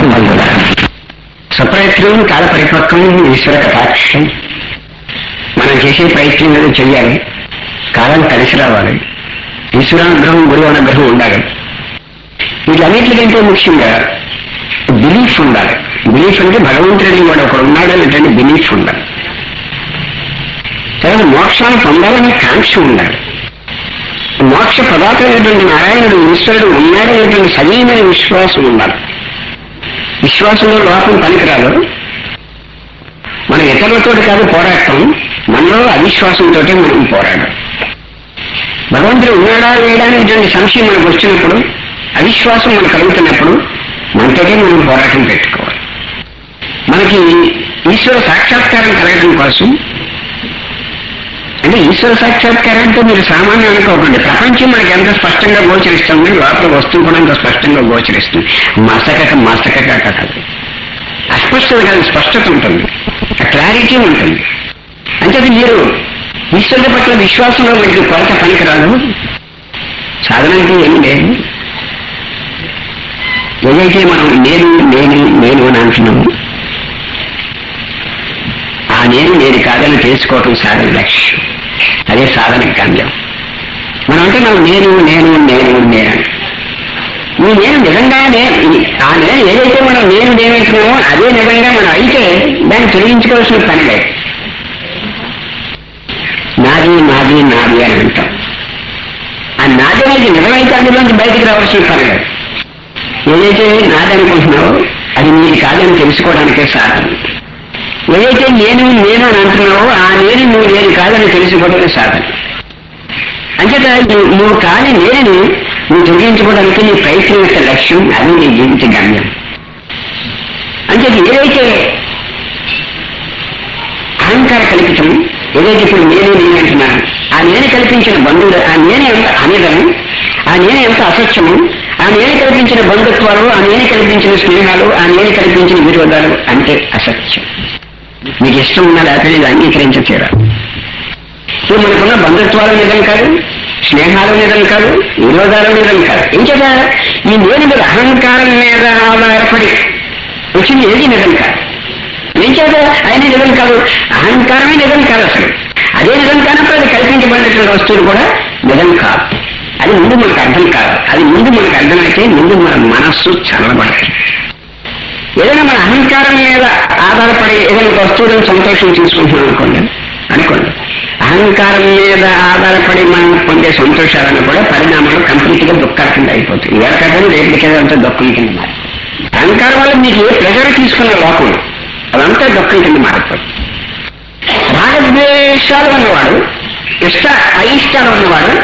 సంబంధుల స్వప్రయత్నం కాల పరిపక్వం ఈశ్వర కటాక్షం మనం చేసే ప్రయత్నం ఏదో చెయ్యాలి కాలం కలిసి రావాలి ఈశ్వరానుగ్రహం గురువు అనుగ్రహం ఉండాలి వీటన్నిటికంటే ముఖ్యంగా బిలీఫ్ ఉండాలి బిలీఫ్ అంటే భగవంతుడిని వాడు ఒకడు ఉన్నాడు అనేటువంటి బిలీఫ్ ఉండాలి తర్వాత మోక్షాన్ని పొందాలనే కాంక్ష ఉండాలి మోక్ష పదార్థమైనటువంటి నారాయణుడు ఈశ్వరుడు ఉన్నాడనేటువంటి సజీవమైన విశ్వాసం ఉండాలి విశ్వాసంలో లోపం పనికిరాదు మనం ఇతరులతో కాదు పోరాటం మనలో అవిశ్వాసంతో మనం పోరాడం భగవంతుడు ఉన్నాడా లేడా అనేటువంటి సంశయం మనకు వచ్చినప్పుడు అవిశ్వాసం మనకు కలుగుతున్నప్పుడు మనతోటే మనం పోరాటం పెట్టుకోవాలి మనకి ఈశ్వర సాక్షాత్కారం కలగడం కోసం అంటే ఈశ్వర సాక్షాత్కారం అంటే మీరు సామాన్యం అనుకోకండి ప్రపంచం మనకి ఎంత స్పష్టంగా గోచరిస్తుంది లోపల వస్తువు కూడా అంత స్పష్టంగా గోచరిస్తుంది మసకక మసకక కాదు అస్పష్టత కాదు స్పష్టత ఉంటుంది క్లారిటీ ఉంటుంది అంటే అది మీరు ఈశ్వరుడి పట్ల విశ్వాసంలో మీకు కొరత పనికిరాదు సాధనానికి ఏమి లేదు ఏదైతే మనం నేను నేను నేను అని అంటున్నాము ఆ నేను నేను కాదని తెలుసుకోవటం సాధన లక్ష్యం అదే సాధన గమ్యం మనం అంటున్నాం నేను నేను నేను నేను ఈ నేను నిజంగా నే- ఈ- ఆ నేను ఏదైతే మనం నేను నేనంటున్నామో అదే నిజంగా మనం అయితే దాన్ని తొలగించుకోవాల్సిన పని లేదు నాది నాది నాది అని అంటాం ఆ నాది అనేది నిజమైతే అందులోంచి బయటికి రావాల్సిన పని లేదు ఏదైతే నాది అనుకుంటున్నావో అది నీది కాదని తెలుసుకోవడానికే సాధన ఏదైతే నేను నేను అని అంటున్నావో ఆ నేను నువ్వు నేను కాదని తెలుసుకోవడమే సాధన అంచేత నువ్వు- నువ్వు కాని నేనని నువ్వు తొలగించుకోవడానికి నీ ప్రయత్నం యొక్క లక్ష్యం అది నీ జీవిత గమ్యం అంచేత ఏదైతే అహంకార కల్పితం ఏదైతే ఇప్పుడు నేను నేను అంటున్నాను ఆ నేను కల్పించిన బంధువులు ఆ నేను ఎంత అనిదము ఆ నేను ఎంత అసత్యము ఆ నేను కల్పించిన బంధుత్వాలు ఆ నేను కల్పించిన స్నేహాలు ఆ నేను కల్పించిన విరోధాలు అంటే అసత్యం మీకు ఇష్టం ఉన్నా లేకపోతే ఇది అంగీకరించ తీరాలి ఇప్పుడు మనకున్న బంధుత్వాలు నిజం కాదు స్నేహాలు నిజం కాదు విరోధాలు నిజం కాదు ఏం చేత ఈ నేను మీద అహంకారం మీద ఆధారపడి వచ్చింది ఏది నిజం కాదు ఏం చేత ఆయన నిజం కాదు అహంకారమే నిజం కాదు అసలు అదే నిజం కానప్పుడు అది కల్పించబడినటువంటి వస్తువులు కూడా నిజం కాదు అది ముందు మనకు అర్థం కాదు అది ముందు మనకు అర్థమైతే ముందు మన మనస్సు చల్లబడుతుంది ఏదైనా మన అహంకారం మీద ఆధారపడి ఏదైనా ఒక వస్తువులను సంతోషం తీసుకుంటున్నాం అనుకోండి అనుకోండి అహంకారం మీద ఆధారపడి మనం పొందే సంతోషాలను కూడా పరిణామాలు కంప్లీట్ గా దుఃఖాల కింద అయిపోతుంది ఎవరికైనా రేపటికేదంతా దుఃఖం కింద మారి అహంకారం వల్ల మీకు ఏ ప్రెజర్ తీసుకున్న లోపం అదంతా దుఃఖం కింద మారిపోతుంది రాగద్వేషాలు ఉన్నవాడు ఇష్ట అయిష్టాలు ఉన్నవాడు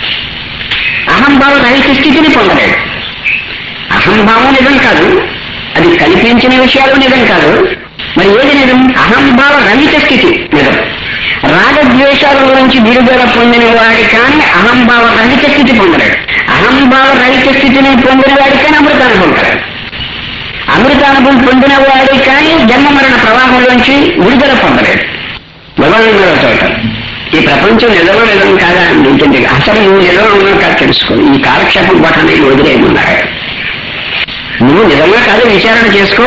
అహంభావ రహిత స్థితిని పొందలేడు అహంభావం నిజం కాదు అది కల్పించిన విషయాలు నిజం కాదు మరి ఏది నిజం అహంభావ రహిత స్థితి నిజం రాగద్వేషాల నుంచి విడుదల పొందిన వాడి కానీ అహంభావ రహిత స్థితి పొందలేడు అహంభావ రహిత స్థితిని పొందిన వాడి కానీ అమృతానుభవం కలడు అమృతానుభవం పొందిన వాడి కానీ జన్మ మరణ ప్రవాహంలోంచి విడుదల పొందలేడు భగవాన్ చోట ఈ ప్రపంచం నిజమో నిజం కాదా అని ఉంటుంది అసలు నువ్వు నిజమో ఉన్నావు కాదు తెలుసుకో ఈ కాలక్షేపం పట్టణం వదిలేయమన్నారు నువ్వు నిజంగా కాదు విచారణ చేసుకో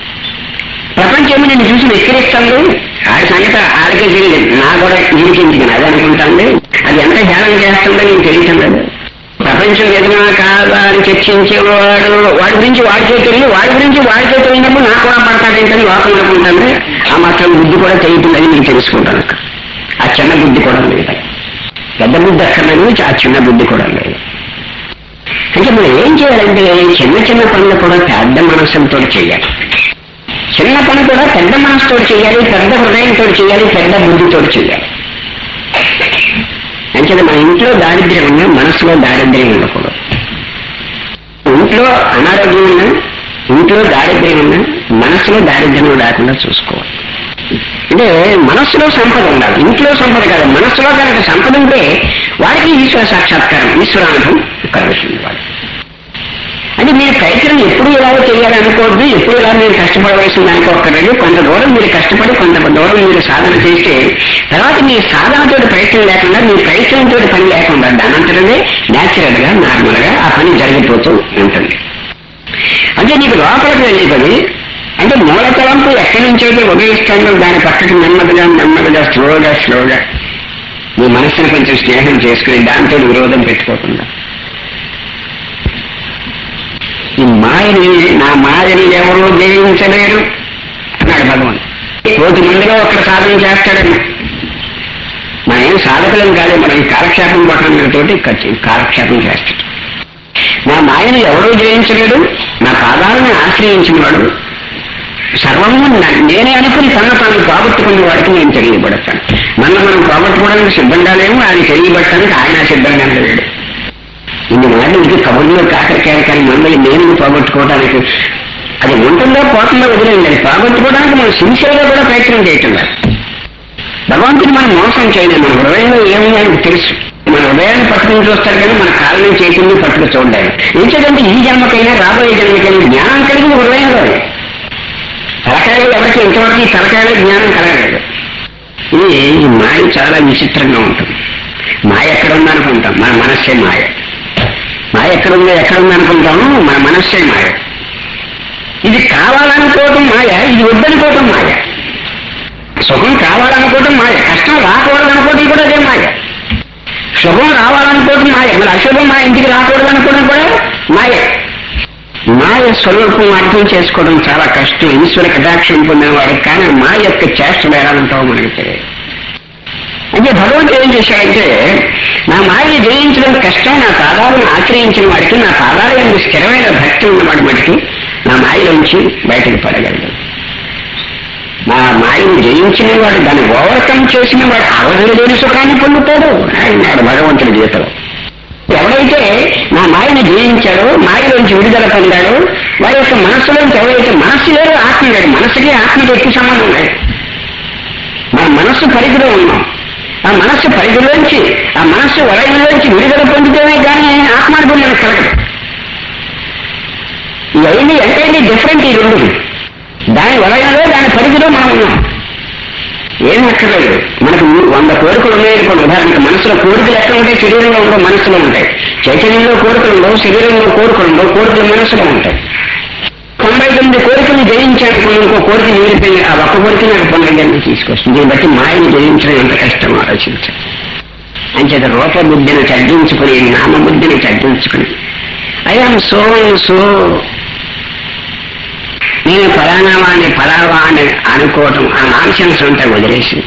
ప్రపంచం నిన్ను చూసి వెక్కిరిస్తాను ఆడి సంగతి ఆడికే తెలియదు నా కూడా నీడికింది అది అనుకుంటాను అది ఎంత ధ్యానం చేస్తుందో నీకు తెలియటం లేదు ప్రపంచం నిజమా కాదా అని చర్చించేవాడు వాడి గురించి వాడికే తెలియదు వాడి గురించి వాడికే తెలియనప్పుడు నాకు కూడా పడతాడేంటని లోకం అనుకుంటాను ఆ మాత్రం బుద్ధి కూడా తెలియటుందని నేను తెలుసుకుంటాను అక్కడ ఆ చిన్న బుద్ధి కూడా లేదు పెద్ద బుద్ధి అక్కర్లేదు ఆ చిన్న బుద్ధి కూడా లేదు అంటే మనం ఏం చేయాలంటే చిన్న చిన్న పనులు కూడా పెద్ద మనస్సుతో చేయాలి చిన్న పని కూడా పెద్ద మనసుతో చేయాలి పెద్ద హృదయంతో చేయాలి పెద్ద బుద్ధితో చేయాలి అంటే మన ఇంట్లో దారిద్ర్యం ఉన్నా మనసులో దారిద్ర్యం ఉండకూడదు ఇంట్లో అనారోగ్యం ఉన్నా ఇంట్లో దారిద్ర్యం ఉన్నా మనసులో దారిద్ర్యం లేకుండా చూసుకోవాలి అంటే మనస్సులో సంపద ఉండాలి ఇంట్లో సంపద కాదు మనస్సులో కనుక సంపద ఉంటే వాడికి ఈశ్వర సాక్షాత్కారం ఈశ్వరానుభవం కలుగుతుంది వాడు అంటే మీరు ప్రయత్నం ఎప్పుడు ఇలాగో చేయాలనుకోవద్దు ఎప్పుడు ఇలా మీరు కష్టపడవలసింది అనుకోకర్లేదు కొంత దూరం మీరు కష్టపడి కొంత దూరం మీరు సాధన చేస్తే తర్వాత మీ సాధనతో ప్రయత్నం లేకుండా మీ ప్రయత్నంతో పని లేకుండా దానంతటనే న్యాచురల్ గా నార్మల్ గా ఆ పని జరిగిపోతూ ఉంటుంది అంటే నీకు లోపలికి వెళ్ళేది అంటే మూల తలంపు ఎక్కడి నుంచి అయితే ఉదయిస్తుందో దాని పక్కకి నెమ్మదిగా నెమ్మదిగా స్లోగా స్లోగా నీ మనస్సును కొంచెం స్నేహం చేసుకుని దాంతో విరోధం పెట్టుకోకుండా ఈ మాయని నా మాయని ఎవరూ జయించలేరు అన్నాడు భగవాన్ కోటి మందిలో ఒక్కడ సాధన చేస్తాడని మనం ఏం సాధకులం కాదు మనం ఈ కాలక్షేపం పట్టడంతోటి కాలక్షేపం చేస్తాడు నా మాయను ఎవరూ జయించలేడు నా పాదాలను ఆశ్రయించిన వాడు సర్వము న- నేనే అనుకుని తన తాను పోగొట్టుకున్న వాడికి నేను తెలియబడతాను నన్ను మనం పోగొట్టుకోవడానికి సిద్ధంగా లేము ఆయన తెలియబట్టడానికి ఆయన సిద్ధంగా లేడు ఇన్ని మాటలు ఇది కబుర్లో కాకరకాయ కానీ మమ్మల్ని నేను పోగొట్టుకోవడానికి అది ఉంటుందో పోతుందో వదిలేండి అది పోగొట్టుకోవడానికి మనం సిన్సియర్గా కూడా ప్రయత్నం చేయటం లేదు భగవంతుని మనం మోసం చేయలేము మన హృదయంలో ఏముంది ఆయనకు తెలుసు మన హృదయాన్ని పట్టుకుని చూస్తాడు కానీ మన కాళ్ళని చేతుల్ని పట్టుకు చూడలేదు ఎందుకంటే ఈ జన్మకైనా రాబోయే జన్మకైనా జ్ఞానం కలిగింది హృదయంలో తలకాయలు ఎవరికి ఇంతవరకు ఈ తలకాయలో జ్ఞానం కలగలేదు ఇది ఈ మాయ చాలా విచిత్రంగా ఉంటుంది మాయ ఎక్కడ ఉందనుకుంటాం మన మనస్సే మాయ మాయ ఎక్కడుందో ఎక్కడ ఉందనుకుంటాము మన మనస్సే మాయ ఇది కావాలనుకోవటం మాయ ఇది వద్దనుకోవటం మాయ సుఖం కావాలనుకోవటం మాయ కష్టం రాకూడదనుకోవటం కూడా అదే మాయ శుభం రావాలనుకోవటం మాయ మరి అశుభం మా ఇంటికి రాకూడదనుకోవడం కూడా మాయ మాయ స్వరూపం అర్థం చేసుకోవడం చాలా కష్టం ఈశ్వర కటాక్షం పొందిన వాడికి కానీ మా యొక్క చేష్టలు ఎలా ఉంటావో మనకు తెలియదు అంటే భగవంతుడు ఏం చేశాడంటే నా మాయని జయించడం కష్టం నా పాదాలను ఆశ్రయించిన వాడికి నా పాదాల యొక్క స్థిరమైన భక్తి ఉన్నవాడి మటుకి నా మాయలోంచి బయటకు పడగలడు నా మాయను జయించిన వాడు దాన్ని ఓవర్కమ్ చేసిన వాడు అవధులు లేని సుఖాన్ని పొందుతాడు అన్నాడు భగవంతుడి గీతలో ఎవరైతే నా మాయను జయించాడో మాయలోంచి విడుదల పొందాడో వారి యొక్క మనస్సులోంచి ఎవరైతే మనస్సు లేదు ఆత్మ లేదు మనస్సుకి ఆత్మకి ఎక్కువ సంబంధం లేదు మన మనస్సు పరిధిలో ఉన్నాం ఆ మనస్సు పరిధిలోంచి ఆ మనస్సు వలయంలోంచి విడుదల పొందితేనే కానీ ఆత్మానుభవం కలగదు ఇవన్నీ ఎంతైనా డిఫరెంట్ ఈ రెండు దాని వలయంలో దాని పరిధిలో మనం ఉన్నాం ఏం అక్కర్లేదు మనకు వంద కోరికలు ఉన్నాయనుకోండి ఉదాహరణకు మనసులో కోరికలు ఎక్కడ ఉంటాయి శరీరంలో ఉండవు మనసులో ఉంటాయి చైతన్యంలో కోరికలు ఉండవు శరీరంలో కోరికలు ఉండవు కోరికలు మనసులో ఉంటాయి తొంభై తొమ్మిది కోరికలు జయించాడు ఇంకో కోరిక మిగిలిపోయి ఆ ఒక్క కోరిక నాకు పునర్జన్మ తీసుకొస్తుంది దీన్ని బట్టి మాయను జయించడం ఎంత కష్టం ఆలోచించాలి అంచేత రూపబుద్ధిని తగ్గించుకుని నామబుద్ధిని తగ్గించుకుని ఐఎమ్ సో సో నేను ఫలానా వాడిని ఫలావా అని అనుకోవటం ఆ నాన్సెన్స్ అంతా వదిలేసి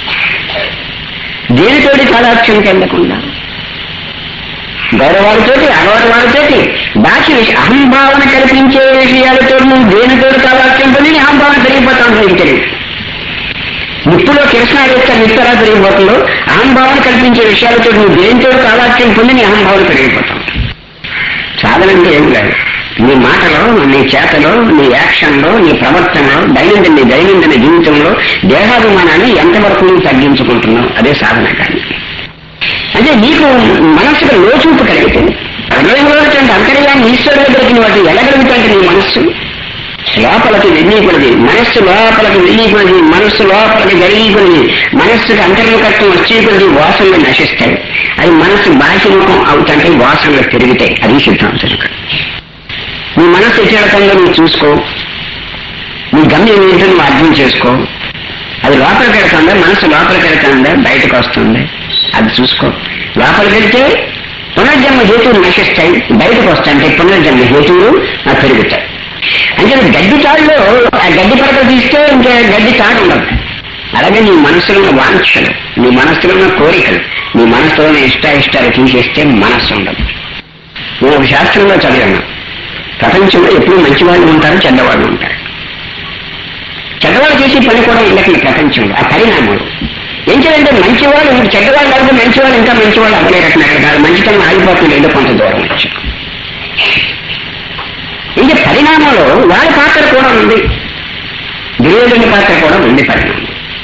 దేనితోటి కళాక్షం చెందకుండా గౌరవాలతోటి అగౌరవాలతోటి బాహ్య విష- అహంభావన కల్పించే విషయాలతో నువ్వు దేనితోటి కళాక్షం పొంది నీ అహంభావన పెరిగిపోతాను నీకు తెలియదు నిప్పులో కిరసనాలు వేస్తే నిప్పు ఎలా పెరిగిపోతుందో అహంభావన కల్పించే విషయాలతో నువ్వు దేనితో కాలాక్ష్యం పొంది నీ అహంభావన పెరిగిపోతాం సాధన అంటే ఏం లేదు నీ మాటలో నీ చేతలో నీ యాక్షన్లో నీ ప్రవర్తనలో దైనందిన నీ దైనందిన జీవితంలో దేహాభిమానాన్ని ఎంతవరకు నువ్వు తగ్గించుకుంటున్నావు అదే సాధన కానీ అంటే నీకు మనస్సుకు లోచూపు కలిగితే హృదయంలో అంతర్యాన్ని ఈశ్వరుడు దగ్గరికి వాటి వెళ్ళగలుగుతాంటే నీ మనస్సు లోపలికి వెళ్ళిపోయింది మనస్సు లోపలికి వెళ్ళిపోయింది మనస్సు లోపలికి జరిగిపోయింది మనస్సుకి అంతర్ముఖత్వం వచ్చేకొద్ది వాసనలు నశిస్తాయి అది మనస్సు బాహ్యముఖం అవుతుంటే వాసనలు పెరుగుతాయి అది సిద్ధాంతం ఇక్కడ. నీ మనస్సు ఎట్లకంగా నువ్వు చూసుకో నీ గమ్యం ఏంటో నువ్వు అర్థం చేసుకో అది లోపలికి వెళ్తుందా మనసు లోపలికి వెళ్తుందా బయటకు వస్తుంది అది చూసుకో లోపలికి వెళ్తే పునర్జన్మ హేతువులు నశిస్తాయి బయటకు వస్తాయంటే పునర్జన్మ హేతువులు నాకు పెరుగుతాయి అంటే గడ్డి తాడులో ఆ గడ్డి పడక తీస్తే ఇంకా గడ్డి తాడు ఉండదు అలాగే నీ మనసులో ఉన్న వాంఛలు నీ మనసులో ఉన్న కోరికలు నీ మనసులో ఉన్న ఇష్ట ఇష్టాలు తీసేస్తే మనస్సు ఉండదు నేను ఒక శాస్త్రంలో చదివాను ప్రపంచంలో ఎప్పుడు మంచివాళ్ళు ఉంటారు చెడ్డవాళ్ళు ఉంటారు చెడ్డవాళ్ళు చేసే పని కూడా ఉండట్లేదు ప్రపంచంలో ఆ పరిణామాలు ఏం చేయాలంటే మంచివాళ్ళు ఇంక చెడ్డవాళ్ళు అయితే మంచివాళ్ళు ఇంకా మంచివాళ్ళు అవ్వలేరట్లేదు కాదు మంచితనం ఆగిపోతుంది ఏదో కొంత దూరం వచ్చి ఇది పరిణామంలో వాడి పాత్ర కూడా ఉంది దుర్యోధని పాత్ర కూడా ఉంది పరిణామం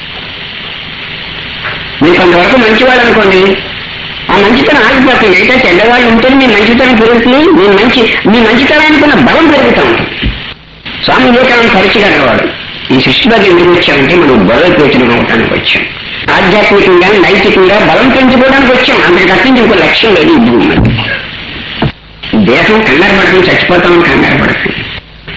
మీరు కొంతవరకు మంచివాళ్ళు అనుకోండి ఆ మంచితనం ఆగిపోతుంది అయితే చెడ్డవాళ్ళు ఉంటేనే మీ మంచితనం పెరుగుతుంది మీ మంచి మీ మంచితనానికి ఉన్న బలం పెరుగుతూ ఉంటుంది స్వామి వివేకానంద పరిచయవాడు ఈ సృష్టిలోకి ఎందుకు వచ్చామంటే మనం బలోపేతనం అవడానికి వచ్చాం ఆధ్యాత్మికంగా నైతికంగా బలం పెంచుకోవడానికి వచ్చాం అంతకు తప్పించి ఇంకో లక్ష్యం లేదు ఈ భూమి మీద. దేహం కంగారు పడుతుంది చచ్చిపోతామని కంగారు పడుతుంది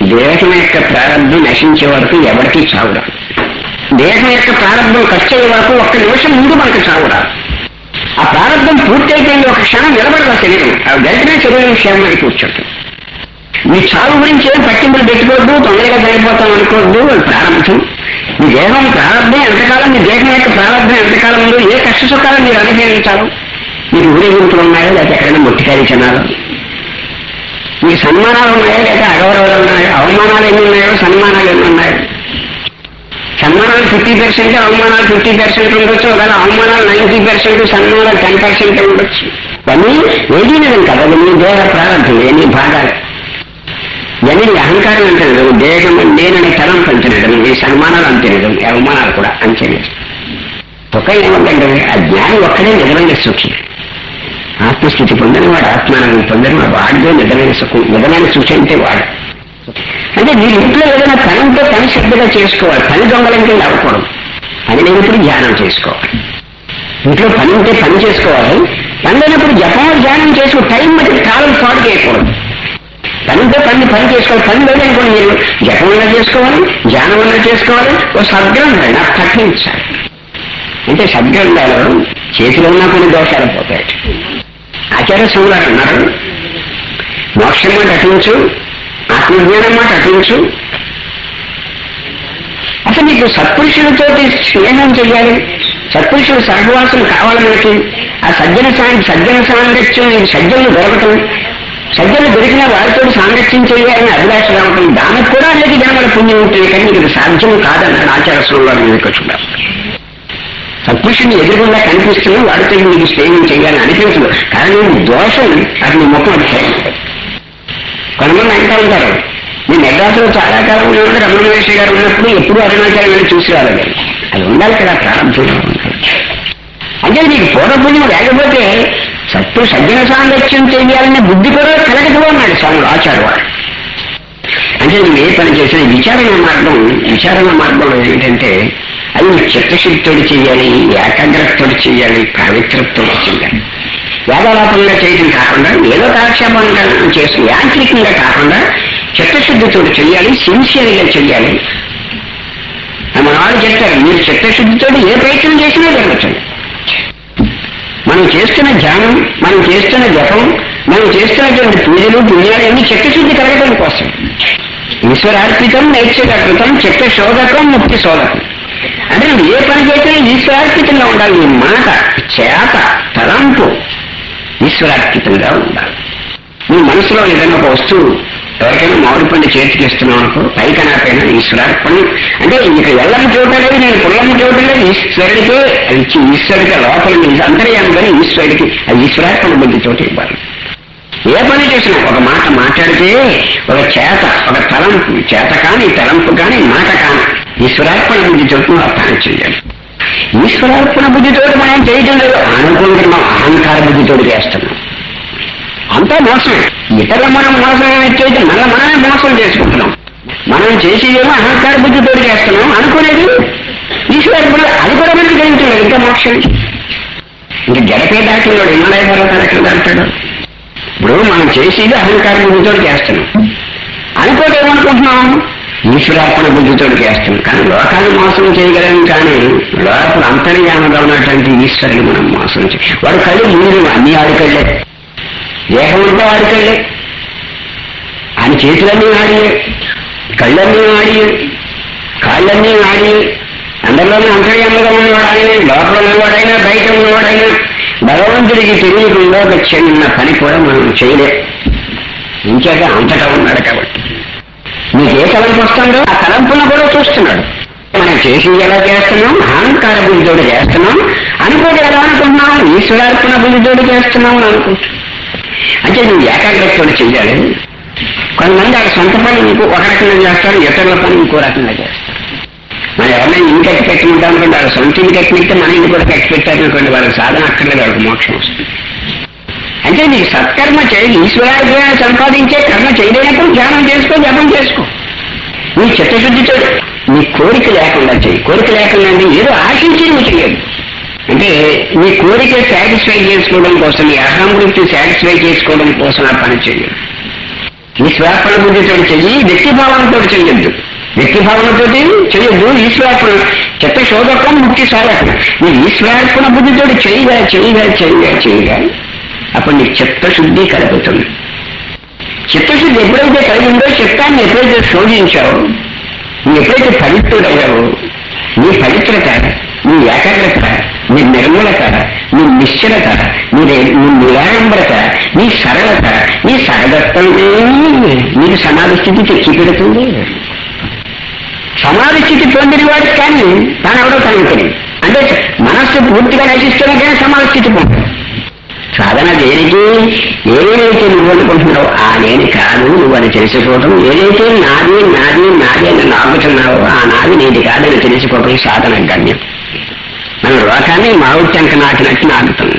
దేహం యొక్క ప్రారంభం నశించే వరకు ఎవరికీ చావురా దేహం యొక్క ప్రారంభం ఖర్చు అయ్యే వరకు ఒక్క నిమిషం ముందు మనకు చావురా ఆ ప్రారంభం పూర్తయిపోయింది ఒక క్షణం నిలబడదు ఆ శరీరం ఆ వెంటనే శరీరం క్షేమం కూర్చుంటుంది మీ చావు గురించి ఏం పట్టింపులు పెట్టుకోవద్దు తొందరగా చనిపోతాం అనుకోవద్దు అది ప్రారంభం మీ దేహం ప్రారంభం ఎంతకాలం మీ దేహం యొక్క ప్రారంభం ఎంతకాలం ఉందో ఏ కష్ట సుఖాలను మీరు అనుభవించాలో మీకు ఊరేగింపులు ఉన్నాయో లేకపోతే ఎక్కడైనా ముట్టికాయలు తినాలో మీకు సన్మానాలు ఉన్నాయో లేక అగౌరవాలు ఉన్నాయో అవమానాలు ఎన్ని ఉన్నాయో సన్మానాలు ఎన్ని ఉన్నాయో సన్మానాలు ఫిఫ్టీ పర్సెంట్ అవమానాలు ఫిఫ్టీ పర్సెంట్ ఉండొచ్చు ఒకవేళ అవమానాలు నైన్టీ పర్సెంట్ సన్మానాలు టెన్ పర్సెంట్ ఉండొచ్చు ఇవన్నీ ఏదీ నిజం కదా అది మీ దేహ ప్రారంభం ఎన్ని భాగాలు ఇవన్నీ నీ అహంకారం అంటే నిజం దేహం నేననే తలంపు అంతే నిజం ఈ సన్మానాలు అంతే నిజం ఈ అవమానాలు కూడా అంతే నిజం ఒక ఏమంటే ఆ జ్ఞాని ఒక్కడే నిజమైన సుఖి ఆత్మస్థితి పొందినవాడు ఆత్మానందం పొందినవాడు వాడిదే నిజమైన సుఖం నిజమైన సుఖి అంటే వాడు అంటే మీరు ఇంట్లో ఏదైనా పనితో పని శ్రద్ధగా చేసుకోవాలి పని దొంగలంటే అవ్వకూడదు పని లేనప్పుడు ధ్యానం చేసుకోవాలి ఇంట్లో పని ఉంటే పని చేసుకోవాలి పని లేనప్పుడు జపం ధ్యానం చేసుకో టైం బట్టి కాలం పాటు చేయకూడదు పనితో పని పని చేసుకోవాలి పని లేదనుకోండి మీరు జపం అన్నా చేసుకోవాలి ధ్యానం అన్నా చేసుకోవాలి ఓ సద్గ్రంథాలు నాకు కట్టించాలి అంటే సద్గ్రంథాలు చేతిలో ఉన్న కొన్ని దోషాలు పోతాయి ఆచార్య స్వామి గారు అన్నారు మోక్షం మాట అటించు ఆత్మజ్ఞానం మాట అటించు అసలు నీకు సత్పురుషులతో స్నేహం చెయ్యాలి సత్పురుషుల సహవాసం కావాలి మనకి ఆ సజ్జన సాంగ్ సజ్జన సాంగత్యం నీకు సజ్జనులు దొరకటం సజ్జనులు దొరికిన వారితో సాంగత్యం చేయాలని అభిలాష రావటం దానికి కూడా అనేక జన్మల పుణ్యం ఉంటుంది కానీ నీకు ఇది సాధ్యం కాదన్నాడు ఆచార్య స్వామి వారు మీకు చూడాలి సత్పురుషుని ఎదురుగుండా కనిపిస్తున్నా వాడితో నీకు స్నేహం చేయాలని అనిపించదు కానీ నీ దోషం అది నీ ముఖం అది కొంతమంది అంటూ ఉంటారు మీ మెడ్రాసులో చాలా కాలం ఉన్నప్పుడు రమణ మహర్షి గారు ఉన్నప్పుడు ఎప్పుడు అరుణాచలం వెళ్ళి చూసి రాలేదు అది ఉండాలి కదా ప్రారంభంలో అంటే నీకు పూర్వపుణ్యం లేకపోతే సత్తు సజ్జన సాంగత్యం చేయాలనే బుద్ధి కూడా కలగదు అన్నాడు స్వాముడు ఆచార్య వాడు అంటే నువ్వు ఏ పని చేసినా విచారణ మార్గం విచారణ మార్గంలో ఏంటంటే అది నువ్వు చిత్తశుద్ధితో చేయాలి ఏకాగ్రతతో చేయాలి పవిత్రతతో చేయాలి వేదలాపంగా చేయడం కాకుండా ఏదో కాలక్షేపంగా చేసి యాంత్రికంగా కాకుండా చిత్తశుద్ధితో చేయాలి సిన్సియర్గా చేయాలి మన వాళ్ళు చెప్తారు మీరు చిత్తశుద్ధితో ఏ ప్రయత్నం చేసినా జరుగుతుంది మనం చేస్తున్న ధ్యానం మనం చేస్తున్న జపం మనం చేస్తున్నటువంటి పూజలు పుణ్యాలు అన్ని చిత్తశుద్ధి కలగడం కోసం ఈశ్వరార్పితం నైత్యకృతం చిత్త శోధకం ముక్తి శోధకం అంటే నువ్వు ఏ పని చేసినా ఈశ్వరార్పితంగా ఉండాలి నీ మాట చేత తలంపు ఈశ్వరార్పితంగా ఉండాలి నీ మనసులో ఏదైనా ఒక వస్తువు ఎవరికైనా మామిడి పండు చేతికి ఇస్తున్నావు అనుకో పైకి నాకైనా ఈశ్వరార్పణ అంటే ఇక ఎల్లని చూడలేదు నేను పుల్లమ్మ చూడలేదు ఈశ్వరుడికే అది ఇచ్చి ఈశ్వరుడికి లోపల నుంచి అంతర్యాన్ని కానీ ఈశ్వరుడికి అది ఈశ్వరార్పణ బుద్ధితోటి ఇవ్వాలి ఏ పని చేసినా ఒక మాట మాట్లాడితే ఒక చేత ఒక తలంపు చేత కానీ తలంపు కానీ మాట కానీ ఈశ్వరార్పణ బుద్ధితోటి నువ్వు ఆ పని చేయాలి ఈశ్వరార్పణ బుద్ధితోటి మనం చేయటం లేదు అనుకుంటున్నాం అహంకార బుద్ధితోటి చేస్తున్నాం అంతా మోసమే ఇతరుల మనం మోసం చేయటం మళ్ళీ మనమే మోసం చేసుకుంటున్నాం మనం చేసేదేమో అహంకార బుద్ధితో చేస్తున్నాం అనుకునేది ఈశ్వరుడు అది కూడా మనకి గ్రహించలేదు ఇంకా మోక్షం ఇంక గడపే దాటిలో హిమాలయ పర్వతాలు ఎక్కడ దాటాడు ఇప్పుడు మనం చేసేది అహంకార బుద్ధితో చేస్తున్నాం అనుకోటి ఏమనుకుంటున్నాం ఈశ్వరార్పణ బుద్ధితో చేస్తున్నాం కానీ లోకాన్ని మోసం చేయగలం కానీ లోపల అంతర్యానంగా ఉన్నటువంటి ఈశ్వరుని మనం మోసం చేయ వాడు కళ్ళు ముందు అన్ని ఆడుకెళ్ళే దేహమంతా ఆడుకెళ్ళే ఆయన చేతులన్నీ ఆడియే కళ్ళన్నీ ఆడియే కాళ్ళన్నీ ఆడియే అందరిలోనే అంతర్యామగా ఉన్నవాడు ఆయనే లోపల ఉన్నవాడైనా బయట ఉన్నవాడైనా భగవంతుడికి తెలియకుండా ఒక చిన్న పని కూడా మనం చేయలే ఇంకేక అంతటా ఉన్నాడు కాబట్టి నీకు ఏ తలంపు వస్తుందో ఆ తలంపును కూడా చూస్తున్నాడు మనం చేసి ఎలా చేస్తున్నాం అహంకార బుద్ధితోటి చేస్తున్నాం అనుకోటి ఎలా అనుకుంటున్నాం ఈశ్వరార్పణ బుద్ధితోటి చేస్తున్నాం అని అనుకుంటున్నాం అంటే నువ్వు ఏకాగ్రతతో చెయ్యాలి కొంతమంది ఆ సొంత పని ఇంకో ఒక రకంగా చేస్తారు ఇతరుల పని ఇంకో రకంగా చేస్తారు మనం ఎవరైనా ఇంటి కట్టి పెట్టుకుంటాం అనుకోండి వాళ్ళ సొంత ఇంటి కట్టినట్టే మన ఇంటి కూడా కట్టి పెట్టారనుకోండి వాళ్ళకి సాధన అక్కర్లేదు వాళ్ళకి మోక్షం వస్తుంది అంటే నీకు సత్కర్మ చేయి ఈశ్వరాగ్రహం సంపాదించే కర్మ చేయలేనప్పుడు ధ్యానం చేసుకో జపం చేసుకో నీ చిత్తశుద్ధితో నీ కోరిక లేకుండా చేయి కోరిక లేకుండా అంటే ఏదో ఆశించి నువ్వు చేయదు అంటే నీ కోరిక సాటిస్ఫై చేసుకోవడం కోసం నీ అహంవృత్తి సాటిస్ఫై చేసుకోవడం కోసం ఆ పని చేయాలి ఈశ్వరార్పణ బుద్ధితో చెయ్యి వ్యక్తిభావంతో చెయ్యొద్దు వ్యక్తిభావనతో చెయ్యొద్దు ఈశ్వరార్పణ చెత్త శోధకం ముక్తి సాధకం నీ ఈశ్వరార్పణ బుద్ధితో చేయగా చేయగా చేయగా చేయగా అప్పుడు నీ చిత్తశుద్ధి కలుగుతుంది చిత్తశుద్ధి ఎప్పుడైతే కలిగిందో చిత్తాన్ని ఎప్పుడైతే శోధించావో నువ్వు ఎప్పుడైతే పవిత్రుడయ్యావో నీ పవిత్రత నీ ఏకాగ్రత నీ నిర్మలత నీ నిశ్చలత నీ రే- నీ నిరాడంబరత నీ సరళత నీ సరళత్వమే నీకు సమాధి స్థితి తెచ్చి పెడుతుంది సమాధి స్థితి పొందిన వాడికి కానీ తాను ఎవడో తనకు తెలియదు అంటే మనస్సు పూర్తిగా నశిస్తేనే కానీ సమాధి స్థితి పొందదు సాధన దేనికి ఏదైతే నువ్వు అనుకుంటున్నావో ఆ నేను కాదు నువ్వు అని తెలుసుకోవటం ఏదైతే నాది నాది నాది అని నాకుతున్నావో ఆ నాది నీది కాదని తెలుసుకోవటం సాధన గమ్యం మన లోకాన్ని మావుత్యంక నాటినట్టు నాటుతాం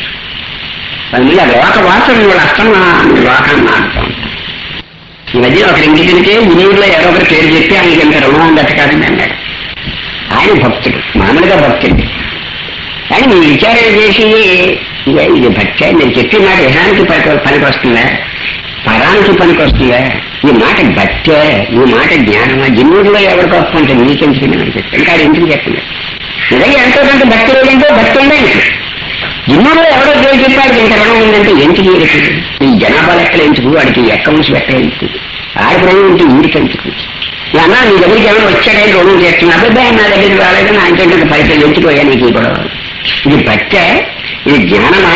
అందులో లోక వాసన వాళ్ళు అస్తమా లోకాన్ని నాటుతాం ఈ మధ్య ఒక ఇంటికి ఊళ్ళో ఎవరో ఒకరి పేరు చెప్పి ఆయనకి ఇంత రుణం దట్టకాదని అన్నాడు ఆయన భక్తుడు మామూలుగా భక్తుడు కానీ మీ విచారణ చేసి ఇక ఇది భక్తి నేను చెప్పి మాట ఇహానికి పనికి పనికి వస్తుందా పరానికి పనికి వస్తుందా ఈ మాట భక్తే ఈ మాట జ్ఞానమా జిన్నూరులో ఎవరికి వస్తుంటే నీకెందుకు అని చెప్పి ఇంకా ఎందుకు చెప్పండి నిజంగా ఎంతో కొంత భక్తి లేదంటే భక్తి ఉండే జిన్నూరులో ఎవరో దేవుడు చెప్పాడు ఇంత రుణం ఉందంటే ఎందుకు ఈడికి ఈ జనాభా లెక్కలు ఎందుకు వాడికి అకౌంట్స్ లెక్కలు ఎందుకు ఆడి రుణం ఉంటే వీడికి ఎందుకు ఈ అన్న నీ దగ్గరికి ఎవరు వచ్చాడని రుణం చేస్తున్నా అబ్బాయి నా దగ్గరికి రాలేదు నా ఇంటి పైసలు ఎంచుకోయా నీకు కూడా ఇది భక్తే ఇది జ్ఞానమా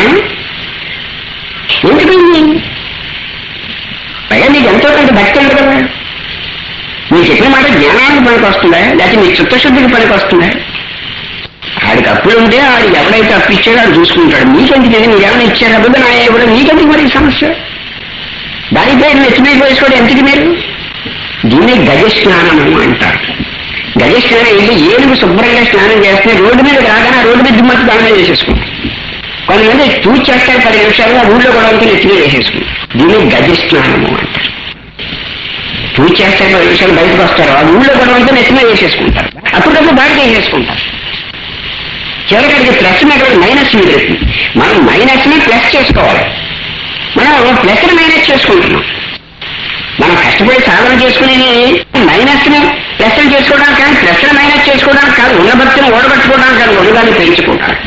ఎందుకు ఇది? పైగా నీకు ఎంతో కొంత భక్తి ఉంది కదా నీకు చెప్పిన మాట జ్ఞానానికి పనికి వస్తుందా లేకపోతే నీ చిత్తశుద్ధికి పనికి వస్తుందా ఆడికి అప్పులు ఉంటే ఆడు ఎవడైతే అప్పు ఇచ్చాడో ఆడు చూసుకుంటాడు నీకెందుకు ఇది మీరు ఏమైనా ఇచ్చారు అబ్బా నా ఇవ్వడం నీకెందుకు మరి ఈ సమస్య దానిపై నెత్తిమీద వేసుకోవడం ఎందుకు మీరు దీన్ని గజ స్నానము అంటారు గజ స్నానం ఏంటి ఏనుగు శుభ్రంగా స్నానం చేస్తే రోడ్డు మీద రాగానే ఆ రోడ్డు మీద దుమ్మతి దాని చేసేసుకుంటాం కొంతమంది తూచి చేస్తారు పది నిమిషాలుగా ఊళ్ళో కూడా ఉంటే నెత్తిమీద వేసేసుకుంటాం దీన్ని గజ స్నానము అంటారు పూజ చేస్తారు పది నిమిషాలు బయటకు వస్తారు ఆ ఊళ్ళో కూడా ఉంటే నెత్తిమీద వేసేసుకుంటారు అప్పుడప్పుడు బయట వేసేసుకుంటారు చివరికి ప్లస్ మీద మైనస్ మిగులుతుంది మనం మైనస్ ని ప్లస్ చేసుకోవాలి మనం ప్లస్ ని మైనస్ చేసుకుంటున్నాం మనం కష్టపడి సాధన చేసుకునేది మైనస్ ని ప్లస్ ని చేసుకోవడానికి కానీ ప్లస్ ని మైనస్ చేసుకోవడానికి కాదు ఉన్న భక్తిని ఓడగట్టుకోవడానికి కాదు ఉన్నదాన్ని పెంచుకోవడానికి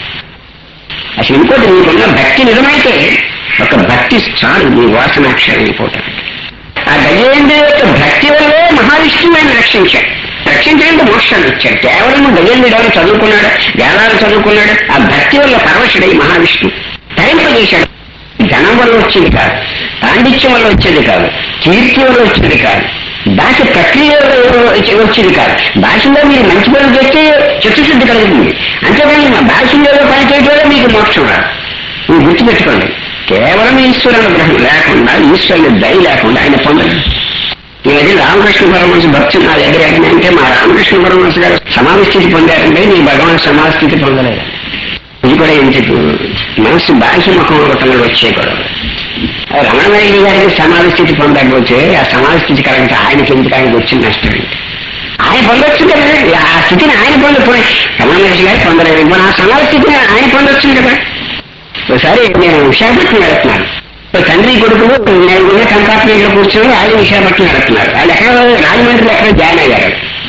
అసలు ఇంకోటి నీకున్న భక్తి నిజమైతే ఒక భక్తి చాలు నీ వాసనాక్షరం అయిపోతాడు ఆ గజేంద్ర యొక్క భక్తి వల్లే మహావిష్ణువు ఆయన రక్షించాడు రక్షించడానికి మోక్షాన్ని ఇచ్చాడు కేవలం గజేంద్రుడు ఎవరు చదువుకున్నాడు వేదాలు చదువుకున్నాడు ఆ భక్తి వల్ల పరవశుడై మహావిష్ణు తరింపజేశాడు ధనం వల్ల వచ్చేది కాదు పాండిత్యం వల్ల వచ్చేది కాదు కీర్తి వల్ల వచ్చేది కాదు భాష ప్రక్రియ వల్ల వచ్చే- వచ్చేది కాదు భాషలో మీరు మంచి పనులు చేస్తే చిత్తశుద్ధి కలుగుతుంది అంతేకాని మా భాషలో పని చేయడం వల్ల మీకు మోక్షం రాదు మీరు గుర్తుపెట్టుకోండి కేవలం ఈశ్వర అనుగ్రహం లేకుండా ఈశ్వరుని దయ లేకుండా ఆయన పొందలేదు ఈ మధ్య రామకృష్ణ పరమహంస భక్తులు నా దగ్గర అడిగిన అంటే మా రామకృష్ణ పరమహంస గారు సమాధి స్థితి పొందారంటే నీ భగవాన్ సమాధి స్థితి పొందలేదు ఇది కూడా ఎందుకు మనసు బాహ్య ముఖం ఒకటి వచ్చే కూడా రమణమయ్య గారికి సమాధి స్థితి పొందకపోతే ఆ సమాధి స్థితి కరెక్ట్ ఆయనకి ఎందుకు ఆయనకు వచ్చిన నష్టం ఏంటి? ఆయన పొందొచ్చు కదా ఆ స్థితిని ఆయన పొందపోయి రమణ మహర్షి గారు పొందలేదు మన ఆ సమాధి స్థితిని ఆయన పొందొచ్చు కదా ఒకసారి నేను విశాఖపట్నం వెళ్తున్నాను ఓ తండ్రి కొడుకులు నేను ఉన్న కంపార్ట్మెంట్ లో కూర్చొని ఆయన విశాఖపట్నం వెళ్తున్నారు వాళ్ళు ఎక్కడ రాజమండ్రిలో ఎక్కడ జాయిన్ అయ్యారు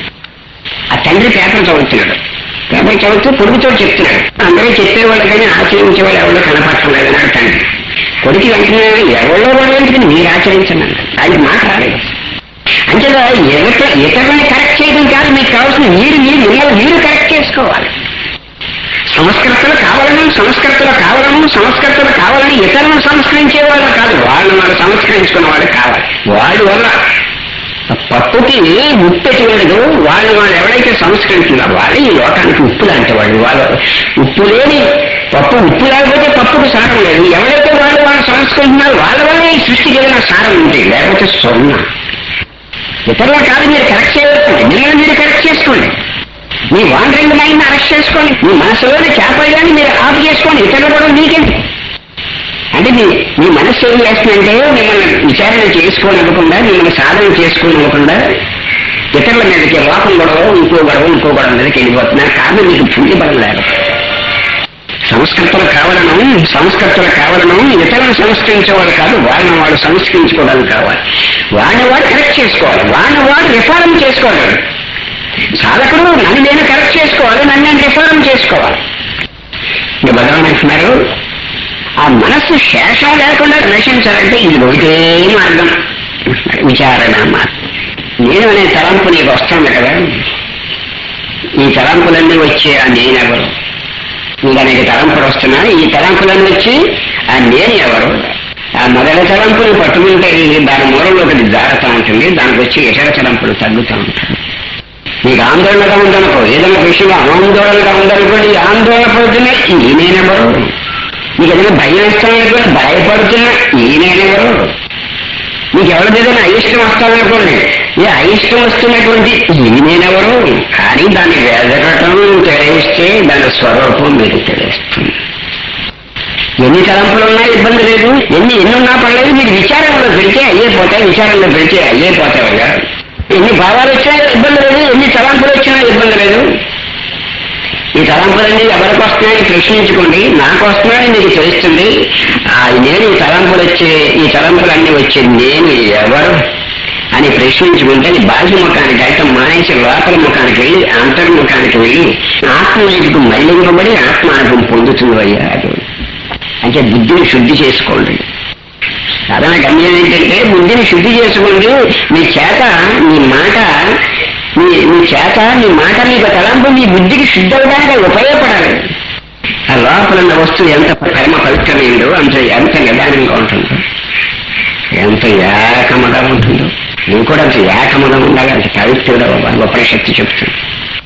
ఆ తండ్రి పేపర్ చదువుతున్నాడు పేపర్ చదువుతూ కొడుకుతో చెప్తున్నాడు అందరూ చెప్పేవాళ్ళు కానీ ఆచరించేవాళ్ళు ఎవరో కనపడలేదు అన్నాడు తండ్రి కొడుకు వెంటనే ఎవరో వాళ్ళు మీరు ఆచరించండి అన్నాడు అది మాట రాలేదు అంతేగా ఇతర ఇతరులని కరెక్ట్ చేయడం కాదు మీకు కావాల్సిన మీరు మీరు మిమ్మల్ని మీరు కరెక్ట్ చేసుకోవాలి సంస్కర్తలు కావాలను సంస్కర్తలు కావాలను సంస్కర్తలు కావాలని ఇతరులను సంస్కరించే వాళ్ళు కాదు వాళ్ళని వాళ్ళు సంస్కరించుకున్న వాళ్ళు కావాలి వాడి వల్ల పప్పుకి ఉప్పు ఎటువంటి వాళ్ళు వాళ్ళు ఎవరైతే సంస్కరిస్తున్నారో వాళ్ళు ఈ లోకానికి ఉప్పు లాంటి వాళ్ళు వాళ్ళు ఉప్పు లేని పప్పు ఉప్పు లేకపోతే పప్పుకు సారం లేదు ఎవరైతే వాళ్ళు వాళ్ళు సంస్కరించున్నారో వాళ్ళ వల్ల ఈ సృష్టికి ఏదైనా సారం ఉంది లేకపోతే సొన్న ఇతరులు కాదు మీరు కరెక్ట్ చేయవచ్చు మిమ్మల్ని మీరు కరెక్ట్ చేసుకోండి మీ వాండరింగ్ మైండ్ అరెస్ట్ చేసుకోండి మీ మనసులోని చేపలు మీరు ఆఫ్ చేసుకోండి ఇతరులు కూడా మీకేంటి అంటే మీ మీ మనస్సు ఏం చేస్తుందంటే మిమ్మల్ని విచారణ చేసుకోనివ్వకుండా మిమ్మల్ని సాధన చేసుకోనివ్వకుండా ఇతరుల మీదకి లోకం గొడవ ఇంకో గొడవ ఇంకో గొడవ మీదకి వెళ్ళిపోతున్నారు కారణం మీకు పుణ్యబలం లేదు సంస్కృతులు కావాలను సంస్కృతులు కావాలను ఇతరులను సంస్కరించేవాడు కాదు వాళ్ళని వాడు సంస్కరించుకోవడానికి కావాలి వాడిని వాడు కరెక్ట్ చేసుకోవాలి వాడిని వాడు రిఫార్మ్ చేసుకోవాలి సాధకుడు నన్ను నేను కరెక్ట్ చేసుకోవాలి నన్ను నేను రిఫార్మ్ చేసుకోవాలి ఇంకా భగవాన్ అంటున్నారు ఆ మనస్సు శేషం లేకుండా నశించాలంటే ఇది ఒకటే మార్గం విచారణ మార్గం నేను అనే తలంపు నీకు వస్తుంది కదా ఈ తలంపులన్నీ వచ్చే ఆ నేనెవరు ఇంకా నీకు తలంపులు వస్తున్నాయి ఈ తలంపులన్నీ వచ్చి ఆ నేను ఎవరు ఆ మొదటి తలంపుని పట్టుకుంటే ఇది దాని మూలంలో ఒకటి జారుతూ ఉంటుంది దానికి వచ్చి ఇతర తలంపులు తగ్గుతూ ఉంటాయి నీకు ఆందోళనగా ఉందనుకో ఏదైనా విషయంలో ఆందోళనగా ఉందనుకోండి ఈ ఆందోళన పడుతున్నా ఈ నేనెవరు నీకు ఏదైనా భయం ఇస్తాననుకోండి భయపడుతున్నా ఈ నేనెవరు నీకు ఎవరి ఏదైనా అయిష్టం వస్తాననుకోండి ఈ అయిష్టం వస్తున్నటువంటి ఈ నేనెవరు కానీ దాన్ని వెదకటం తెలిస్తే దాని స్వరూపం మీకు తెలుస్తుంది ఎన్ని తలంపులు ఉన్నా ఇబ్బంది లేదు ఎన్ని ఎన్ని ఉన్నా పర్లేదు మీరు విచారంలో పెడితే అయ్యే పోతాయి విచారంలో పెడితే అయ్యే పోతాయి అయ్యా ఎన్ని భావాలు వచ్చినా ఇబ్బంది లేదు ఎన్ని తలంపులు వచ్చినా ఇబ్బంది లేదు ఈ తలంపులన్నీ ఎవరికి వస్తున్నాయని ప్రశ్నించుకోండి నాకు వస్తున్నాయని మీకు తెలుస్తుంది ఆ నేను ఈ తలంపులు వచ్చే ఈ తలంపులన్నీ వచ్చే నేను ఎవరు అని ప్రశ్నించుకుంటే అది బాహ్య ముఖానికి అయితే మానేసి లోపల ముఖానికి వెళ్ళి అంతర్ముఖానికి వెళ్ళి ఆత్మ వైపుకు మళ్ళింపబడి ఆత్మానుభవం పొందుతుంది అయ్యా అది అంటే బుద్ధిని శుద్ధి చేసుకోండి సాధారణ గమ్యం ఏంటంటే బుద్ధిని శుద్ధి చేసుకోండి మీ చేత మీ మాట మీ మీ చేత మీ మాట మీకు తలంపు మీ బుద్ధికి శుద్ధి అవడానికి అది ఉపయోగపడాలి ఆ లోపల ఉన్న వస్తువు ఎంత పరమ పవిత్రమైందో అంత ఎంత నిదానంగా ఉంటుందో ఎంత ఏకముగా ఉంటుందో నువ్వు కూడా అంత ఏకముగా ఉండాలి అంత పవిత్రుడు అవ్వాలి ఉపనిషత్తు చెప్తుంది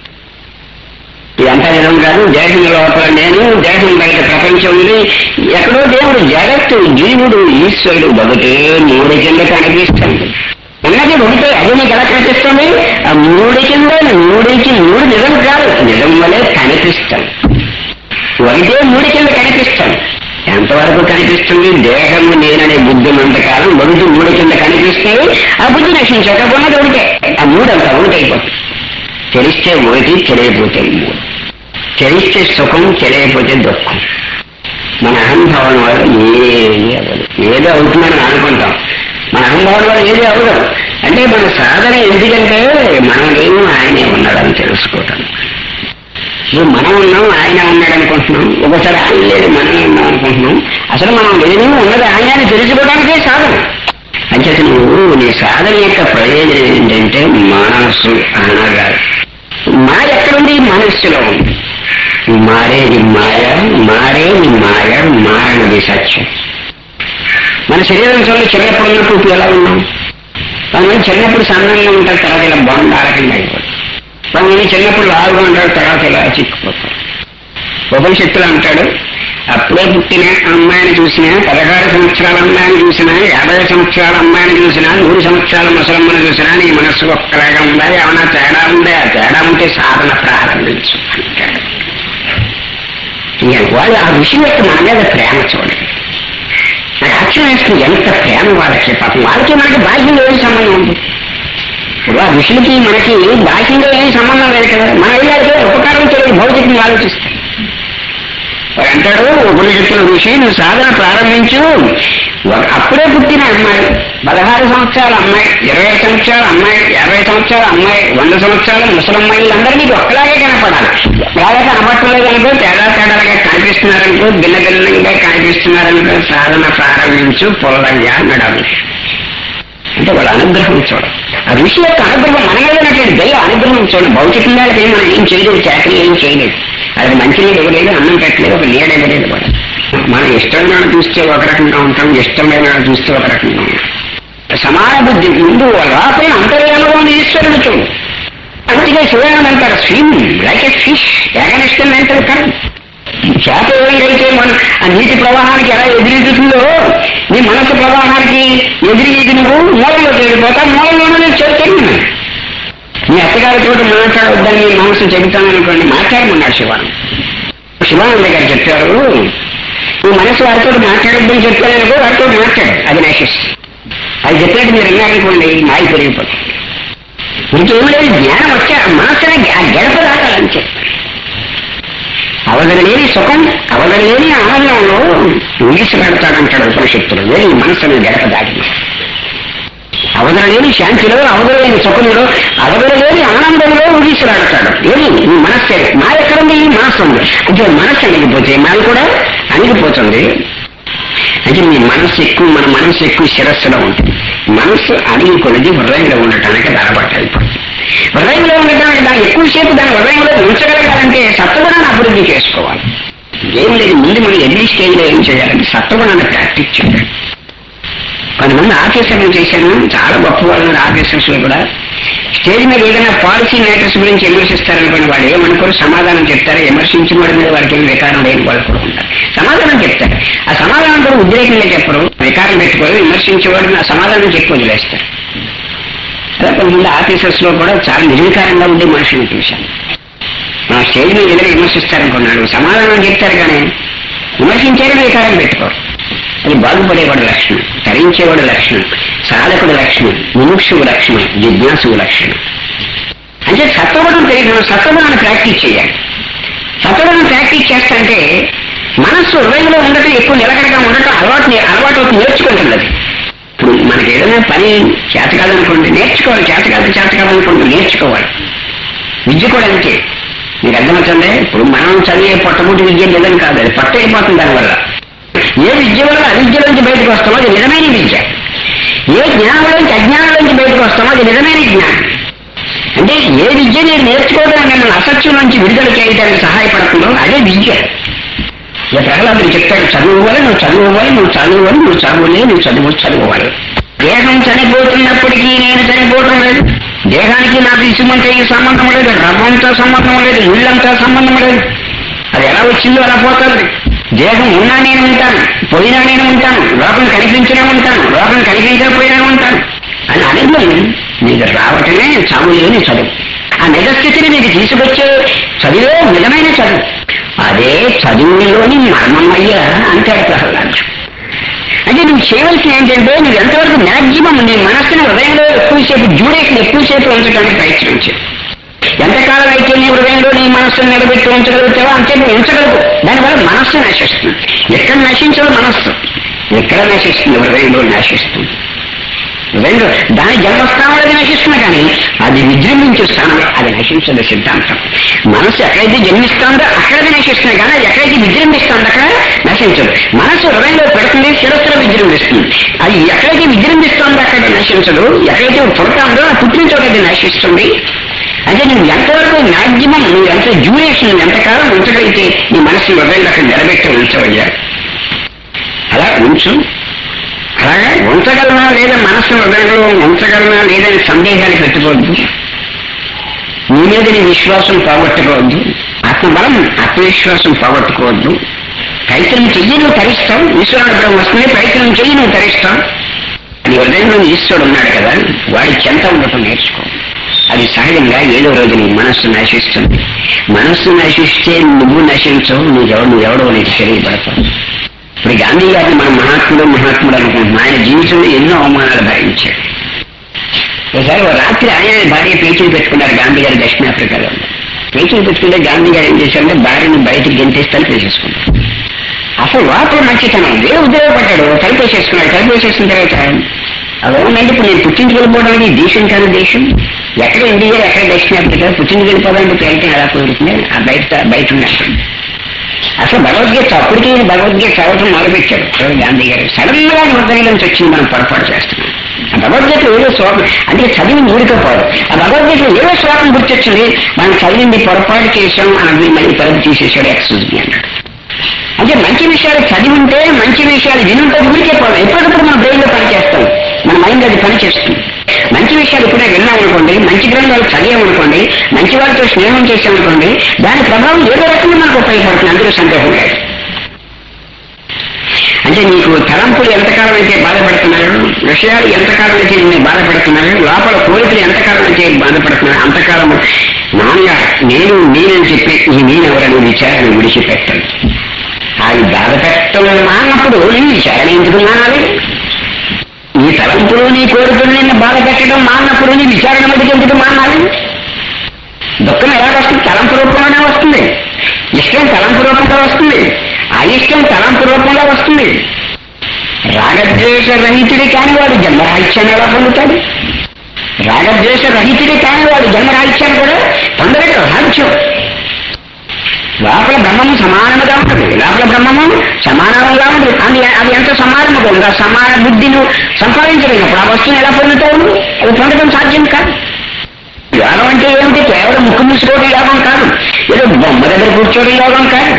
ఇదంతా నిజం కాదు దేశం లోపల నేను దేశం బయట ప్రపంచం ఉంది ఎక్కడో దేవుడు జగత్తు జీవుడు ఈశ్వరుడు ఒకటే మూడు కింద కనిపిస్తుంది ఉన్నది ఒకటే అది నీకు ఎలా కనిపిస్తుంది ఆ మూడు కింద మూడికి మూడు నిజం కాదు నిజం వలె కనిపిస్తుంది ఒకటే మూడు కింద కనిపిస్తుంది ఎంతవరకు కనిపిస్తుంది దేహము నేననే బుద్ధి ఉన్నంతకాలం ఒకటి మూడు కింద కనిపిస్తుంది ఆ బుద్ధి నశించకపోయినది ఒకటే ఆ మూడు అంతా ఒకటైపోతుంది తెలిస్తే ఒకటి తెలియకపోతే మూడు తెలిస్తే సుఖం తెలియకపోతే దుఃఖం మన అహంభావం వల్ల ఏది అవ్వదు ఏదో అవుతుందని అనుకుంటాం మన అహంభావం వల్ల ఏది అవ్వదు అంటే మన సాధన ఎందుకంటే మనమేమో ఆయనే ఉన్నాడని తెలుసుకోవటం ఇప్పుడు మనం ఉన్నాం ఆయన ఉన్నాడు అనుకుంటున్నాం ఒకసారి ఆయన లేదు మనమే ఉన్నాం అనుకుంటున్నాం అసలు మనం లేదు ఉన్నది ఆయన అని తెలుసుకోవడానికే సాధన అంచేత నువ్వు నీ సాధన యొక్క ప్రయోజనం ఏంటంటే మనస్సు అనగా మా ఎక్కడుంది మనస్సులో ఉంది మారేది మాయ మారేది మాయ మారనది సత్యం మన శరీరం చూడండి చిన్నప్పుడు ఉన్నప్పుడు ఇప్పుడు ఎలా ఉన్నాం కొంతమంది చిన్నప్పుడు సన్నంగా ఉంటారు తర్వాత ఇలా బొండారకంగా అయిపోతారు కొంతమంది చిన్నప్పుడు లావుగా ఉంటారు తర్వాత ఇలా చిక్కుపోతారు ఉపనిషత్తులు అంటాడు అప్పుడే పుట్టిన అమ్మాయిని చూసినా పదహారు సంవత్సరాల అమ్మాయిని చూసినా యాభై సంవత్సరాల అమ్మాయిని చూసినా నూరు సంవత్సరాల ముసలమ్మని చూసినా నీ మనస్సు ఒక్కలాగా ఉందా ఏమన్నా తేడా ఉందా ఆ తేడా ఉంటే సాధన ప్రారంభించు అంటాడు ఇక వాళ్ళు ఆ విషయం యొక్క మన మీద ప్రేమ చూడండి నాకు ఆశ్చర్యం వేస్తుంది ఎంత ప్రేమ వాళ్ళకి పాపం వాళ్ళకి మనకి బాహ్యంగా ఏం సంబంధం ఉంది ఇప్పుడు ఆ ఋషులకి మనకి బాహ్యంగా ఏం సంబంధం లేదు కదా మన వెళ్ళాలి ఉపకారం తెలియదు భౌతికంగా ఆలోచిస్తాం వాడు అంటాడు ఉపనిషత్తుల ఋషి నువ్వు సాధన ప్రారంభించు ఒక అప్పుడే పుట్టిన అమ్మాయి పదహారు సంవత్సరాల అమ్మాయి ఇరవై సంవత్సరాల అమ్మాయి యాభై సంవత్సరాల అమ్మాయి వంద సంవత్సరాల ముసలమ్మాయిలు అందరూ నీకు ఒక్కలాగే కనపడాలి బాగా కనపడలేదు అనుకో తేడా తేడాలుగా కనిపిస్తున్నారనుకో భిన్న భిన్నంగా కనిపిస్తున్నారనుకో సాధన ప్రారంభించు పొల్లయ్యా అన్నాడు అంటే వాళ్ళ అనుగ్రహం చూడం ఆ ఋషి యొక్క అనుగ్రహం మన మీద ఉన్నటువంటి దయ అనుగ్రహం చూడండి భౌతికంగా ఏం మనం ఏం చేయలేదు చాకరీ ఏం చేయలేదు అది మంచి నీళ్ళు ఇవ్వలేదు అన్నం పెట్టలేదు ఒక నీడ ఇవ్వలేదు కూడా మనం ఇష్టమైన చూస్తే ఒక రకంగా ఉంటాం ఇష్టమైన చూస్తే ఒక రకంగా ఉంటాం సమాన బుద్ధి ముందు లోపల అంతర్యాలలో ఈశ్వరుడు చూడు అందుకే శివానంద అంటారు స్విమ్ లైక్ ఎ ఫిష్ ఏకనిష్టం అంటారు కానీ చేప ఏదైతే మన ఆ నీటి ప్రవాహానికి ఎలా ఎదురీదుతుందో నీ మనసు ప్రవాహానికి ఎదిరి నువ్వు మూలంలోకి వెళ్ళిపోతా మూలంలోనే నేను చెప్తాను నీ అత్తగారితో మాట్లాడొద్దని నీ మనసు చెబుతాననుకోండి మాట్లాడమన్నాడు శివానంద శివానంద గారు చెప్పారు నీ మనసు వారితో మాట్లాడొద్దని చెప్పాననుకో వారితో మాట్లాడు అది నశిస్ అది చెప్పినట్టు మీరు విన్నారనుకోండి మాయ పెరిగిపోతుంది ఇంకేం లేదు జ్ఞానం వచ్చా మనసునే ఆ గడప దాటాలని చెప్పారు ఆ అవదరలేని సుఖం అవదరలేని ఆనందంలో ఊగిసలాడతాడంటాడు ఉపనిషత్తులు వేరే ఈ మనసుని గడప దాటి అవదరలేని శాంతిలో అవదరలేని సుఖంలో అవదరలేని ఆనందంలో ఊగిసలాడతాడు ఏది నీ మనస్సే మా ఎక్కడుంది ఈ మనస్సు ఉంది అంటే మనస్సు అణిగిపోతే మాది కూడా అణిగిపోతుంది అంటే మీ మనస్సు ఎక్కువ మన మనస్సు ఎక్కువ శిరస్సులో ఉంటుంది మనస్సు అడిగి కొలది హృదయంలో ఉండటానికి అలవాటైపోతుంది హృదయంలో ఉండటానికి దాన్ని ఎక్కువసేపు దాని హృదయంలో ఉంచగలగాలంటే సత్వగుణాన్ని అభివృద్ధి చేసుకోవాలి ఏం లేదు ముందు మనం ఎన్ని స్టేజ్లో ఏం చేయాలంటే సత్వగుణాన్ని ప్రాక్టీస్ చేయాలి కొంతమంది ఆఫీసర్లు చేశాను చాలా గొప్ప వాళ్ళు ఆఫీసర్స్ లో కూడా స్టేజ్ మీద ఏదైనా పాలసీ మ్యాటర్స్ గురించి విమర్శిస్తారనుకోండి వాళ్ళు ఏమనుకోరు సమాధానం చెప్తారు విమర్శించిన వాడి మీద వాడికి ఏం వికారం లేని వాళ్ళు కూడా ఉంటారు సమాధానం చెప్తారు ఆ సమాధానం కూడా ఉద్రేకంగా చెప్పరు వికారం పెట్టుకోరు విమర్శించేవాడిని ఆ సమాధానం చెప్పి వదిలేస్తారు అలా కొంతమంది ఆఫీసర్స్ లో కూడా చాలా నిర్వికారంగా ఉండే మనుషులను చూశాను మా స్టేజ్ మీద ఏదైనా విమర్శిస్తారనుకున్నాడు సమాధానం చెప్తారు కానీ విమర్శించారని వికారం పెట్టుకోరు అది బాగుపడేవాడు లక్షణం తరించేవాడు లక్షణం సాధకుడు లక్షణం ముముక్షువు లక్షణం జిజ్ఞాసువు లక్షణం అంటే సత్వగుణం తెలియదు సత్వగుణాన్ని ప్రాక్టీస్ చేయాలి సత్వగుణం ప్రాక్టీస్ చేస్తుంటే మనస్సు హృదయంలో ఉండటం ఎక్కువ నిలకడగా ఉండటం అలవాటు అలవాటు అవుతుంది నేర్చుకుంటుంది అది ఇప్పుడు మనకి ఏదైనా పని చేత కాదనుకోండి నేర్చుకోవాలి చేత కాదు చేత కాదనుకోండి నేర్చుకోవాలి విద్య కూడా అంతే మీకు అర్థమవుతుంది ఇప్పుడు మనం చదివే పొట్టముటి విద్య నిజం కాదు అది పట్టైపోతుంది దానివల్ల ఏ విద్య వల్ల అవిద్య నుంచి బయటకు వస్తామో అది నిజమైన విద్య ఏ జ్ఞానంలోంచి అజ్ఞానంలోంచి బయటకు వస్తామో అది నిజమైన జ్ఞానం అంటే ఏ విద్య నేను నేర్చుకోవడానికి నన్ను అసత్యం నుంచి విడుదల చేయడానికి సహాయపడుతుందో అదే విద్య ఇక ప్రహ్లాదుడు చెప్తాడు చదువువాలి నువ్వు చదువువాలి నువ్వు చదువువాలి నువ్వు చదువులే నువ్వు చదువు చదువువాలి దేహం చనిపోతున్నప్పటికీ నేను చనిపోవటం లేదు దేహానికి నాకు ఇసుమంటే ఈ సంబంధం లేదు రవ్వంతో సంబంధం లేదు ఇళ్ళంతా సంబంధం లేదు అది ఎలా వచ్చిందో అలా పోతుంది దేహం ఉన్నా నేను ఉంటాను పోయినా నేను ఉంటాను లోపల కనిపించినా ఉంటాను లోపల కనిపించకపోయినా ఉంటాను అని అనుభవం నీకు రావటమే చావు లేని చదువు ఆ నిజస్థితిని నీకు తీసుకొచ్చే చదివే నిజమైన చదువు అదే చదువులోని మర్మమయ్యా అంటాడు ప్రహ్లాదు అంటే నువ్వు చేయవలసిన ఏంటంటే నువ్వు ఎంతవరకు మ్యాక్సిమం నీ మనస్సుని హృదయంలో ఎక్కువసేపు డ్యూరేషన్ ఎక్కువసేపు ఉంచడానికి ప్రయత్నించు ఎంతకాలం అయితే నీ హృదయంలో నీ మనస్సును నిలబెట్టి ఉంచగలుగుతావో అంతే నువ్వు ఉంచగలవు దానివల్ల మనస్సు నశిస్తుంది ఎక్కడ నశించదు మనస్సు ఎక్కడ నశిస్తుంది హృదయంలో నశిస్తుంది హృదయంలో దాని జన్మస్థానంలో అది నశిస్తుంది కానీ అది విజృంభించే స్థానంలో అది నశించదు సిద్ధాంతం మనస్సు ఎక్కడైతే జన్మిస్తుందో అక్కడది నశిస్తుంది కానీ అది ఎక్కడైతే విజృంభిస్తుందో అక్కడ నశించదు మనస్సు హృదయంలో పెడుతుంది శిరస్సులో విజృంభిస్తుంది అది ఎక్కడైతే విజృంభిస్తుందో అక్కడ నశించదు ఎక్కడైతే పుడతాందో ఆ పుట్టిన చోట అది నశిస్తుంది అంటే నువ్వు ఎంతవరకు మ్యాక్సిమం నువ్వు ఎంత డ్యూరేషన్ నువ్వు ఎంతకాలం ఉంచగలిగితే నీ మనస్సు హృదయంలో అక్కడ నిలబెట్టి ఉంచవయ్యా అలా ఉంచు అలాగా ఉంచగలనా లేదా మనస్సు హృదయంలో ఉంచగలనా లేదని సందేహాలు పెట్టుకోవద్దు నీ మీద నీ విశ్వాసం పోగొట్టుకోవద్దు ఆత్మబలం ఆత్మవిశ్వాసం పోగొట్టుకోవద్దు ప్రయత్నం చెయ్యి నువ్వు తరిస్తావు ఈశ్వరుడు వస్తుంది ప్రయత్నం చెయ్యి నువ్వు తరిస్తావు నీ హృదయంలో ఈశ్వరుడు ఉన్నాడు కదా వాడి చెంత ఉండటం నేర్చుకో అది సహజంగా ఏదో రోజు నీ మనస్సు నశిస్తుంది మనస్సు నశిస్తే నువ్వు నశించవు నువ్వెవడు నువ్వెవడో నీకు తెలియబడతావు ఇప్పుడు గాంధీ గారిని మనం మహాత్ముడు మహాత్ముడు అనుకుంటున్నాం ఆయన జీవితంలో ఎన్నో అవమానాలు భరించాడు ఒకసారి ఓ రాత్రి ఆయన భార్య పేచీలు పెట్టుకున్నారు గాంధీ గారు దక్షిణాఫ్రికాలో పేచీలు పెట్టుకుంటే గాంధీ గారు ఏం చేశారంటే భార్యని బయటికి గెంటేస్తాను వేసేసుకున్నారు అసలు లోపల మంచితనం ఉంది ఉద్యోగపడ్డాడు కలిపేసేసుకున్నాడు కలిపేసేసిన తర్వాత అది ఏమంటే ఇప్పుడు నేను పుట్టింటికి వెళ్ళిపోవడానికి దేశం కాదు దేశం ఎక్కడ ఇండియా ఎక్కడ దక్షిణాఫ్రికా పుట్టింటికి వెళ్ళిపోవడానికి ప్రయత్నం ఎలా కుదురుతుంది ఆ బయట బయట ఉన్నాడు అసలు భగవద్గీత అప్పటికే భగవద్గీత చదవటం మొదలుపెట్టాడు ఎవరు గాంధీ గారు సడన్ గా హృదయం నుంచి వచ్చింది మనం పొరపాటు చేస్తున్నాం ఆ భగవద్గీత ఏదో శ్లోకం అంటే చదివి ఊరికపోవడం ఆ భగవద్గీత ఏదో శ్లోకం గుర్తొచ్చింది మనం చదివింది పొరపాటు చేసాం అని మళ్ళీ పరుగు తీసేసాడు ఎక్స్క్యూజ్ మీ అన్నాడు అంటే మంచి విషయాలు చదివి ఉంటే మంచి విషయాలు వినుంటే ఊరికే పోవడం ఎప్పటికప్పుడు మన బ్రెయిన్ లో పనిచేస్తాం మన మైండ్ అది పనిచేస్తుంది మంచి విషయాలు ఇప్పుడే విన్నామనుకోండి మంచి గ్రంథాలు చదివామనుకోండి మంచి వారితో స్నేహం చేసామనుకోండి దాని ప్రభావం ఏదో రకంగా మనకు ఉపయోగపడుతుంది అందులో సందేహం లేదు అంటే నీకు తలంపులు ఎంతకాలం అయితే బాధపడుతున్నారు విషయాలు ఎంతకాలం అయితే నేను బాధపడుతున్నారు లోపల కోరికలు ఎంతకాలం అయితే బాధపడుతున్నారు అంతకాలం నాన్న నేను నేనని చెప్పి ఈ నేనెవరని విచారణ విడిచిపెట్టండి అది బాధ పెట్టడం మానప్పుడు నేను విచారణ ఎందుకు మానాలి నీ తలంపులు నీ కోరికలు నిన్ను బాధ పెట్టడం మానప్పుడు నీ విచారణ మధ్యకి ఎందుకు మానాలి దుఃఖం ఎలా వస్తుంది తలంపు రూపంలోనే వస్తుంది ఇష్టం తలంపు రూపంలో వస్తుంది అయిష్టం తలంపు రూపంలో వస్తుంది రాగద్వేష రహితుడి కాని వాడు జన్మరాహిత్యాన్ని ఎలా పొందుతాడు రాగద్వేష రహితుడి కాని వాడు జన్మరాహిత్యాన్ని కూడా పొందలేడు రాహిత్యం లోపల బ్రహ్మము సమానముగా ఉంటుంది లోపల బ్రహ్మము సమానంగా ఉంటుంది అది అది ఎంత సమానముగా ఉంది ఆ సమాన బుద్ధిని సంపాదించలేనప్పుడు ఆ వస్తువుని ఎలా పొందుతావు అది పొందడం సాధ్యం కాదు యోగం అంటే ఏమిటి కేవలం ముక్కు మూసుకోవడం యోగం కాదు ఏదో బొమ్మ దగ్గర కూర్చోవడం యోగం కాదు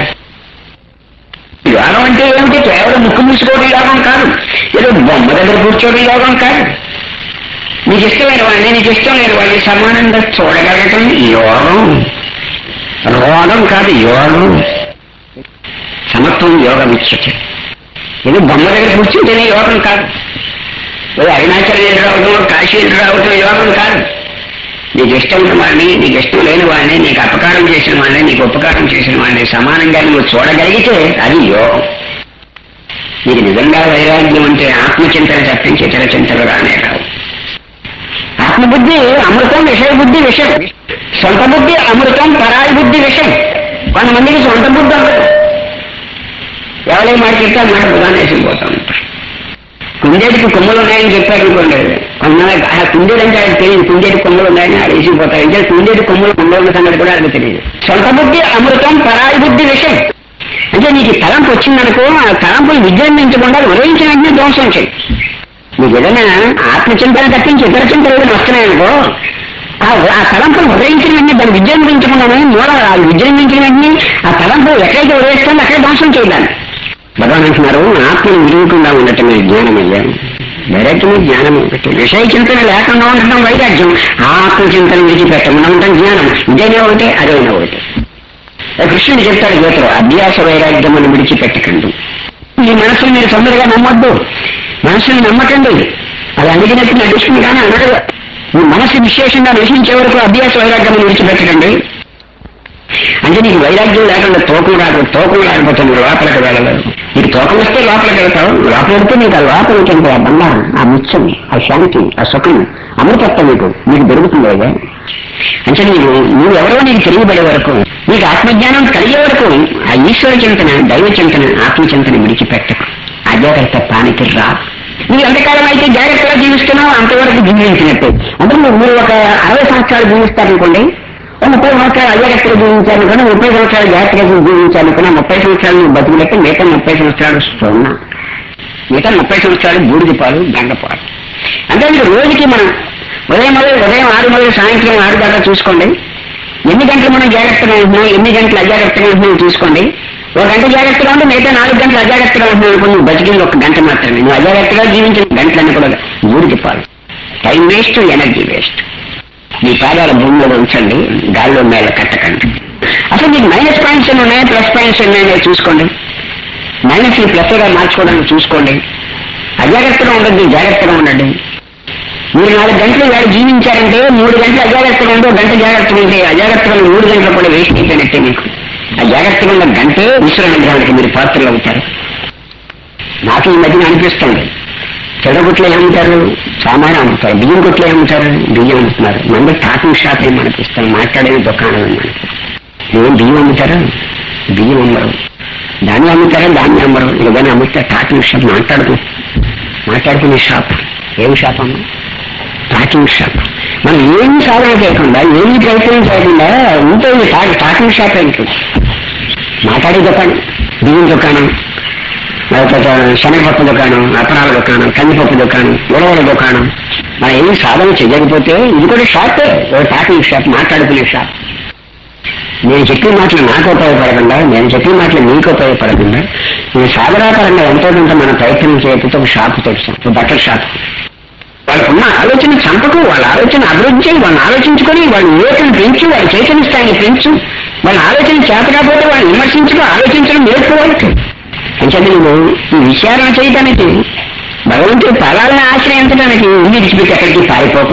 యోగం అంటే ఏమిటి కేవలం ముక్కు మూసుకోవడం యోగం కాదు ఏదో బొమ్మ దగ్గర కూర్చోవడం యోగం కాదు నీకు ఇష్టమైన వాడిని నీకు ఇష్టం లేని వాడిని సమానంగా చూడగలగటం యోగం రోగం కాదు యోగం సమత్వం యోగం ఇచ్చట ఇది బొమ్మ దగ్గర కూర్చుంటేనే యోగం కాదు ఏదో అరుణాచలం వెళ్ళి రావడం కాశీ వెళ్ళి రావడం యోగం కాదు నీకు ఇష్టం ఉన్న వాడిని నీకు ఇష్టం లేని వాడిని నీకు అపకారం చేసిన వాడిని నీకు ఉపకారం చేసిన వాడిని సమానంగా నువ్వు చూడగలిగితే అది యోగం నీకు నిజంగా వైరాగ్యం అంటే ఆత్మచింతన తప్పించి ఇతర చింతలు రానే రావు ఆత్మబుద్ధి అమృతం విషయ బుద్ధి విషయం సొంత బుద్ధి అమృతం పరాయి బుద్ధి విషయం కొంతమందికి సొంత బుద్ధి ఉండదు ఎవరి మాట చెప్తే ఆ మాట బుధాన్ని వేసిపోతా ఉంటారు కుందేటికి కొమ్మలు ఉన్నాయని చెప్పారు అనుకోండి కొంతమంది ఆ కుందేలు అంటే ఆయనకు తెలియదు కుందేటి కొమ్మలు ఉన్నాయని ఆడ వేసిపోతారు అంటే కుందేటి కొమ్మలు ఉండవున్న సంగతి కూడా ఆయనకు తెలియదు సొంత బుద్ధి అమృతం పరాయి బుద్ధి విషయం అంటే నీకు ఈ తలంపు వచ్చిందనుకో ఆ తలంపులు విజృంభించకుండా ఉదయించిన వెంటనే ధ్వంసం చేయి నీకు ఏదైనా ఆత్మచింతన తప్పించి ఇతర చింతలు ఏదైనా వస్తున్నాయనుకో ఆ ఆ తలంపులు ఉదయించిన వెంటనే దాన్ని విజృంభించకుండానే మూల ఆ విజృంభించిన వెంటనే ఆ తలంపు ఎక్కడైతే ఉదయిస్తుందో అక్కడే ధ్వంసం చేయాలి భగవాన్ అంటున్నారు ఆత్మను విరుగుకుండా ఉండటమే జ్ఞానం అయ్యాను వైరాగ్యమే జ్ఞానం ఒకటి విషయ చింతన లేకుండా ఉండటం వైరాగ్యం ఆత్మ చింతన విడిచిపెట్టకుండా ఉండటం జ్ఞానం ఇదైనా ఒకటే అదైనా ఒకటి కృష్ణుడు చెప్తాడు గీతలో అభ్యాస వైరాగ్యం అని విడిచిపెట్టకండి ఈ మనసుని మీరు తొందరగా నమ్మొద్దు మనసుని నమ్మకండి అది అడిగినట్టు నడుస్తుంది కానీ అనడు మీ మనసు విశేషంగా నశించే వరకు అభ్యాస వైరాగ్యం విడిచిపెట్టకండి అంటే నీకు వైరాగ్యం లేకుండా తోకం రాదు తోకం లేకపోతే నువ్వు లోపలికి వెళ్ళలేదు నీకు తోకం వస్తే లోపలికి వెళ్తావు లోపల వెళ్తే నీకు ఆ లోపల ఉంటుంది ఆ బంగారం ఆ ముత్యం ఆ శాంతి ఆ సుఖం అమృతత్వం నీకు నీకు దొరుకుతుంది కదా అంటే నీవు నువ్వు ఎవరో నీకు తెలియబడే వరకు నీకు ఆత్మజ్ఞానం కలిగే వరకు ఆ ఈశ్వర చింతన దైవ చింతన ఆత్మచింతన విడిచిపెట్టకు అజాగ్రత్త పానికి రా నువ్వు ఎంతకాలం అయితే జాగ్రత్తగా జీవిస్తున్నావు అంతవరకు జీవించినట్టు అంటే నువ్వు మీరు ఒక అరవై సంవత్సరాలు జీవిస్తారనుకోండి ఓ ముప్పై సంవత్సరాలు అజాగ్రత్తగా జీవించాలనుకున్నా ముప్పై సంవత్సరాలు జాగ్రత్తగా జీవించాలనుకున్నా ముప్పై సంవత్సరాలు నువ్వు బతుకులెక్క మిగతా ముప్పై సంవత్సరాలు సున్నా మిగతా ముప్పై సంవత్సరాలు బూడిది పాలు దండపాలు అంటే మీరు రోజుకి మనం ఉదయం మొదలు ఉదయం ఆరు మొదలు సాయంత్రం ఆరు దాకా చూసుకోండి ఎన్ని గంటలు మనం జాగ్రత్తగా ఉంటున్నాం ఎన్ని గంటలు అజాగ్రత్తగా ఉంటున్నాం చూసుకోండి ఒక గంట జాగ్రత్తగా ఉంటే మిగతా నాలుగు గంటలు అజాగ్రత్తగా ఉంటున్నావు అనుకో నువ్వు బతికింది ఒక గంట మాత్రమే నువ్వు అజాగ్రత్తగా జీవించిన గంటలన్నీ కూడా బూడిది పాలు టైం వేస్ట్ ఎనర్జీ వేస్ట్ మీ పాదాల భూమిలో ఉంచండి గాల్లో మేళ కట్టకండి అసలు మీకు మైనస్ పాయింట్స్ ఎన్ని ఉన్నాయి ప్లస్ పాయింట్స్ ఎన్ని ఉన్నాయో చూసుకోండి మైనస్ ని ప్లస్ గా మార్చుకోవడానికి చూసుకోండి అజాగ్రత్తగా ఉండండి జాగ్రత్తగా ఉండండి మీరు నాలుగు గంటలు వేళ జీవించారంటే మూడు గంటలు అజాగ్రత్తగా ఉంటే ఒక గంట జాగ్రత్తగా ఉంటే అజాగ్రత్తగా ఉన్న మూడు గంటలు కూడా వేస్ట్ అయిపోయినట్టే మీకు ఆ జాగ్రత్తగా ఉన్న గంటే ఈశ్వర అనుగ్రహానికి మీరు పాత్రలు అవుతారు నాకు ఈ మధ్యన అనిపిస్తుంది చెడగుట్లు ఏమంటారు సామాన్ అమ్ముతారు బియ్యం కొట్లు ఏమంటారు బియ్యం అమ్ముతున్నారు మంది టాకింగ్ షాప్ ఏం అనిపిస్తారు మాట్లాడేది దుకాణం మనకి ఏం బియ్యం అమ్ముతారా బియ్యం అమ్మరు దాన్ని అమ్ముతారా దాన్ని అమ్మరు ఏదైనా అమ్ముతారు టాకింగ్ షాప్ మాట్లాడుకు మాట్లాడుకునే షాప్ ఏం షాప్ అమ్మ టాకింగ్ షాప్ మనం ఏమి సాధన చేయకుండా ఏమి ప్రయత్నం చేయకుండా ఉంటుంది టాకింగ్ షాప్ ఏంటి మాట్లాడే దుకాణం బియ్యం దుకాణం లేకపోతే శనగపప్పు దుకాణం అప్పడాల దుకాణం కందిపప్పు దుకాణం ఉలవల దుకాణం మనం ఏమి సాధన చేయకపోతే ఇది కూడా షాపే ఓ టాకింగ్ షాప్ మాట్లాడుకునే షాప్ నేను చెప్పిన మాటలు నాకు ఉపయోగపడకుండా నేను చెప్పిన మాటలు మీకు ఉపయోగపడకుండా నేను సాధనాపరంగా ఎంతో కొంత మన ప్రయత్నం చేయకపోతే ఒక షాప్ తెచ్చాం ఒక బట్టల షాప్ వాళ్ళకున్న ఆలోచన చంపకు వాళ్ళ ఆలోచన అభివృద్ధి చేయి వాళ్ళని ఆలోచించుకొని వాళ్ళ వివేకం పెంచు వాళ్ళ చైతన్య స్థాయిని పెంచు వాళ్ళ ఆలోచన చేత కాకపోతే వాళ్ళని విమర్శించడం ఆలోచించడం నేర్చుకోవాలి అంటే నువ్వు ఈ విచారణ చేయడానికి భగవంతుడు ఫలాలను ఆశ్రయించడానికి ఇల్లు విడిచిపెట్టి ఎక్కడికి పారిపోకు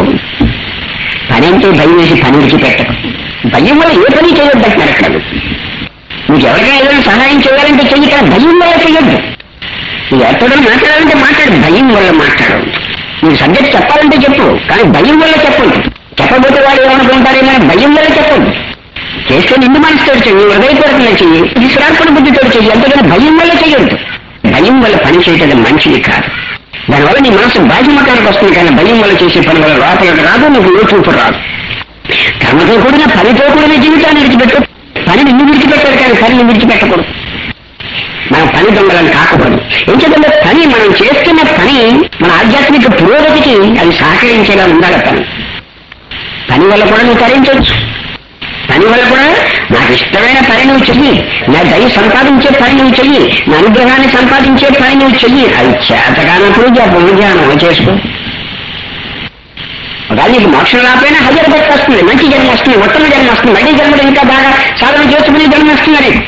పని అంటే భయం వేసి పని విడిచిపెట్టకు భయం వల్ల ఏ పని చేయొద్దు అంటున్నారు అక్కడ నీకు ఎవరికైనా ఏదైనా సహాయం చేయాలంటే చెయ్యి కానీ భయం వల్ల చేయొద్దు నువ్వు ఎక్కడో మాట్లాడాలంటే మాట్లాడు భయం వల్ల మాట్లాడు నీకు సబ్జెక్ట్ చెప్పాలంటే చెప్పు కానీ భయం వల్ల చెప్పొద్దు చెప్పబోతే వాడు ఏమనుకుంటారేమో అని భయం వల్ల చెప్పొద్దు చేస్తే నిండు మనసుతో చెయ్యి హృదయపూర్వకంగా చెయ్యి విశ్రాంతుల బుద్ధితో చెయ్యి అంతేగాని భయం వల్ల చెయ్యొద్దు భయం వల్ల పని చేయటం మంచిది కాదు దానివల్ల నీ మనసు బాధ్యమకానికి వస్తుంది కానీ భయం వల్ల చేసే పని వల్ల లోపలికి రాదు నీకు లోచూపు రాదు కర్మతో కూడిన పనితో కూడిన జీవితాన్ని విడిచిపెట్టు పనిని నువ్వు విడిచిపెట్టారు కానీ పనిని విడిచిపెట్టకూడదు మనం పని దొంగలను కాకూడదు ఎందుకంటే పని మనం చేస్తున్న పని మన ఆధ్యాత్మిక పురోగతికి అది సహకరించేలా ఉండాలి పని పని వల్ల కూడా నువ్వు తరించవచ్చు పని వల్ల కూడా నాకు ఇష్టమైన పని నువ్వు చెయ్యి నా దయ సంపాదించే పని నువ్వు చెయ్యి నా అనుగ్రహాన్ని సంపాదించే పని నువ్వు చెయ్యి అది చేతగానప్పుడు జపం ధ్యానం చేసుకో ఒకవేళ నీకు మోక్షం రాకపోయినా హజర్ భక్తి వస్తుంది మంచి జన్మ వస్తుంది ఉత్తమ జన్మ వస్తుంది మళ్ళీ జన్మలు ఇంకా బాగా సాధన చేసుకునే జన్మ వస్తుంది అది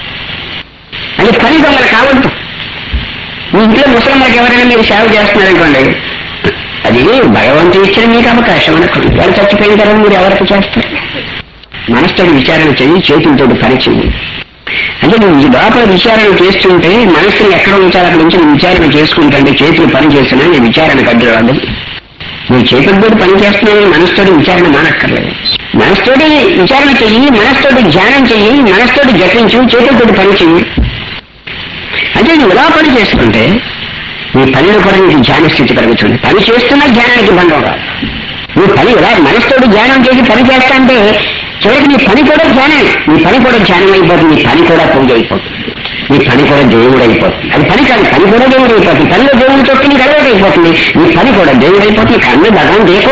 అది పని దొంగలు కావద్దు మీ ఇంట్లో ముసలమ్మకి ఎవరైనా మీరు సేవ చేస్తున్నారనుకోండి అది భగవంతుడు ఇచ్చిన మీకు అవకాశం అనుకోండి వాళ్ళు చచ్చిపోయిన తర్వాత మీరు ఎవరికి చేస్తారు మనసుతో విచారణ చెయ్యి చేతులతో పని చెయ్యి అంటే నువ్వు ఈ లోపల విచారణ చేస్తుంటే మనసుని ఎక్కడ ఉంచాలి అక్కడ నుంచి నువ్వు విచారణ చేసుకుంటుంటే చేతులు పని చేస్తున్నా నీ విచారణకు అడ్డు రాదు నువ్వు చేతులతో పని చేస్తున్నావు మనసుతోటి విచారణ మానక్కర్లేదు మనసుతోటి విచారణ చెయ్యి మనసుతోటి ధ్యానం చెయ్యి మనసుతోటి జపించు చేతులతోటి పని చెయ్యి అంటే నువ్వు ఎలా పని చేస్తుంటే నీ పనిలో కూడా నీకు ధ్యాన స్థితి కలుగుతుంది పని చేస్తున్నా ధ్యానానికి భంగం రాదు నువ్వు పని ఎలా మనసుతోటి ధ్యానం చేసి పని చేస్తా అంటే చివరికి నీ పని కూడా ధ్యానం నీ పని కూడా ధ్యానం అయిపోతుంది నీ పని కూడా పూజ అయిపోతుంది నీ పని కూడా దేవుడు అయిపోతుంది అది పని కాదు పని కూడా దేవుడు అయిపోతుంది పనిలో దేవుడు తొట్టి నీకు అలవాటు అయిపోతుంది నీ పని కూడా దేవుడు అయిపోతుంది కన్ను భగవాన్ దేకో